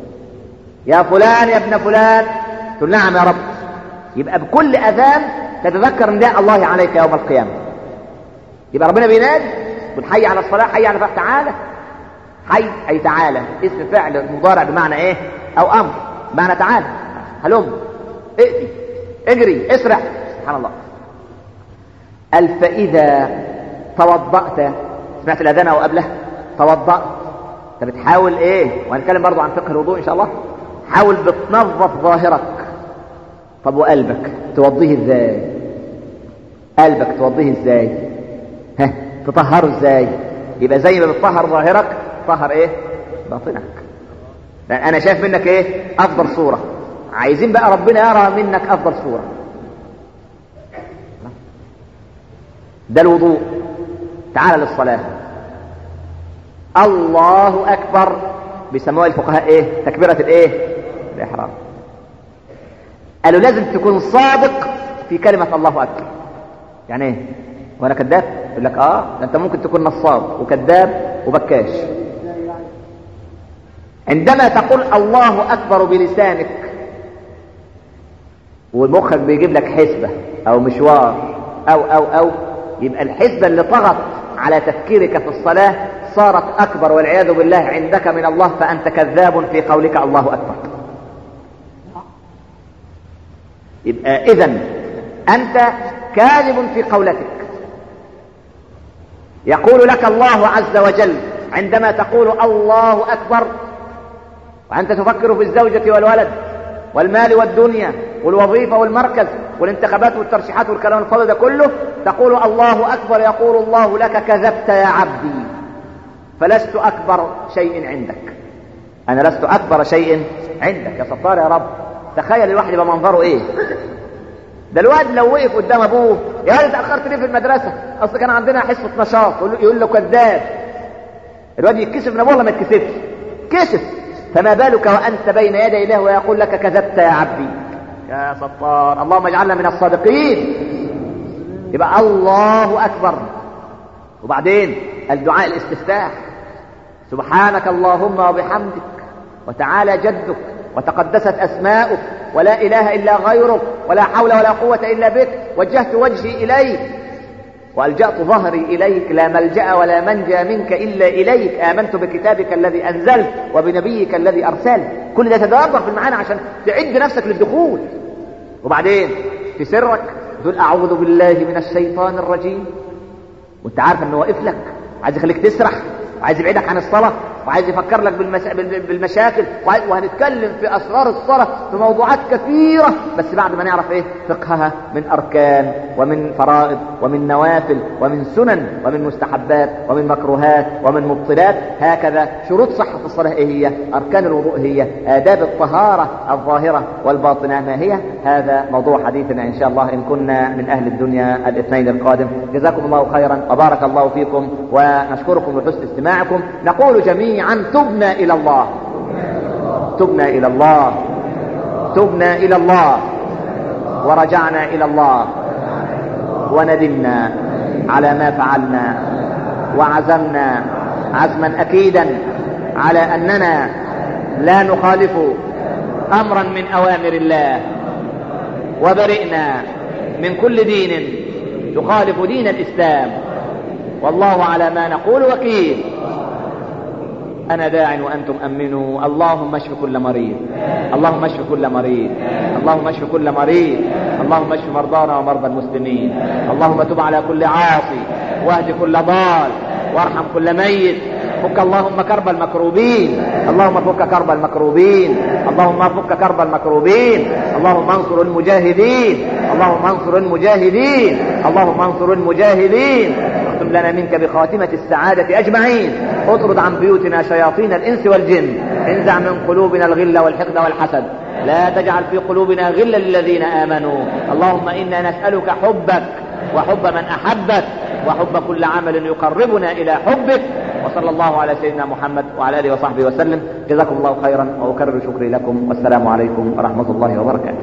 يا فلان يا ابن فلان تقول نعم يا رب يبقى بكل أذان تتذكر نداء الله عليك يوم القيامة يبقى ربنا بينادي يقول حي على الصلاة حي على الفلاح تعالى حي أي تعالى اسم فعل مضارع بمعنى إيه أو أمر بمعنى تعالى هلم ائتي اجري اسرع سبحان الله قال فإذا توضأت سمعت الأذان أو قبله توضأت انت بتحاول ايه وهنتكلم برضو عن فقه الوضوء ان شاء الله حاول بتنظف ظاهرك طب وقلبك توضيه ازاي قلبك توضيه ازاي ها تطهره ازاي يبقى زي ما بتطهر ظاهرك طهر ايه باطنك لان انا شايف منك ايه افضل صورة عايزين بقى ربنا يرى منك افضل صورة ده الوضوء تعال للصلاة الله اكبر بيسموها الفقهاء ايه تكبيرة الايه الاحرام قالوا لازم تكون صادق في كلمة الله اكبر يعني ايه وانا كذاب يقول لك اه ده انت ممكن تكون نصاب وكذاب وبكاش عندما تقول الله اكبر بلسانك ومخك بيجيب لك حسبة او مشوار او او او يبقى الحسبة اللي طغت على تفكيرك في الصلاة صارت اكبر والعياذ بالله عندك من الله فانت كذاب في قولك الله اكبر يبقى اذا انت كاذب في قولتك يقول لك الله عز وجل عندما تقول الله اكبر وانت تفكر في الزوجة والولد والمال والدنيا والوظيفة والمركز والانتخابات والترشيحات والكلام الفاضي ده كله تقول الله اكبر يقول الله لك كذبت يا عبدي فلست اكبر شيء عندك انا لست اكبر شيء عندك يا ستار يا رب تخيل الواحد يبقى منظره ايه ده الواد لو وقف قدام ابوه يا ولد اتاخرت ليه في المدرسه اصل كان عندنا حصه نشاط يقول له, يقول له كذاب الواد يتكسف من ابوه ولا ما يتكسفش كسف فما بالك وانت بين يدي الله ويقول لك كذبت يا عبدي يا ستار اللهم اجعلنا من الصادقين يبقى الله اكبر وبعدين الدعاء الاستفتاح سبحانك اللهم وبحمدك وتعالى جدك وتقدست اسماؤك ولا اله الا غيرك ولا حول ولا قوه الا بك وجهت وجهي اليك والجات ظهري اليك لا ملجا ولا منجا منك الا اليك امنت بكتابك الذي انزلت وبنبيك الذي ارسلت كل ده تدبر في المعاني عشان تعد نفسك للدخول وبعدين في سرك تقول اعوذ بالله من الشيطان الرجيم وانت عارف انه واقف لك عايز يخليك تسرح وعايز يبعدك عن الصلاه وعايز يفكر لك بالمسا... بالمشاكل وهنتكلم في اسرار الصلاه في موضوعات كثيره بس بعد ما نعرف ايه فقهها من اركان ومن فرائض ومن نوافل ومن سنن ومن مستحبات ومن مكروهات ومن مبطلات هكذا شروط صحه الصلاه ايه هي اركان الوضوء هي آداب الطهاره الظاهره والباطنه ما هي هذا موضوع حديثنا ان شاء الله ان كنا من اهل الدنيا الاثنين القادم جزاكم الله خيرا وبارك الله فيكم ونشكركم لحسن استماعكم نقول جميعا جميعا تبنا الى الله تبنا الى الله تبنا الى الله ورجعنا الى الله وندمنا على ما فعلنا وعزمنا عزما اكيدا على اننا لا نخالف امرا من اوامر الله وبرئنا من كل دين يخالف دين الاسلام والله على ما نقول وكيل أنا داع وأنتم أمنوا اللهم اشف كل مريض اللهم اشف كل مريض اللهم اشف كل مريض اللهم اشف مرضانا ومرضى المسلمين اللهم تب على كل عاصي واهد كل ضال وارحم كل ميت فك اللهم كرب المكروبين اللهم فك كرب المكروبين اللهم فك كرب المكروبين اللهم انصر المجاهدين اللهم انصر المجاهدين اللهم انصر المجاهدين اختم لنا منك بخاتمة السعادة أجمعين اطرد عن بيوتنا شياطين الإنس والجن انزع من قلوبنا الغل والحقد والحسد لا تجعل في قلوبنا غلا للذين آمنوا اللهم إنا نسألك حبك وحب من أحبك وحب كل عمل يقربنا إلى حبك وصلى الله على سيدنا محمد وعلى آله وصحبه وسلم جزاكم الله خيرا وأكرر شكري لكم والسلام عليكم ورحمة الله وبركاته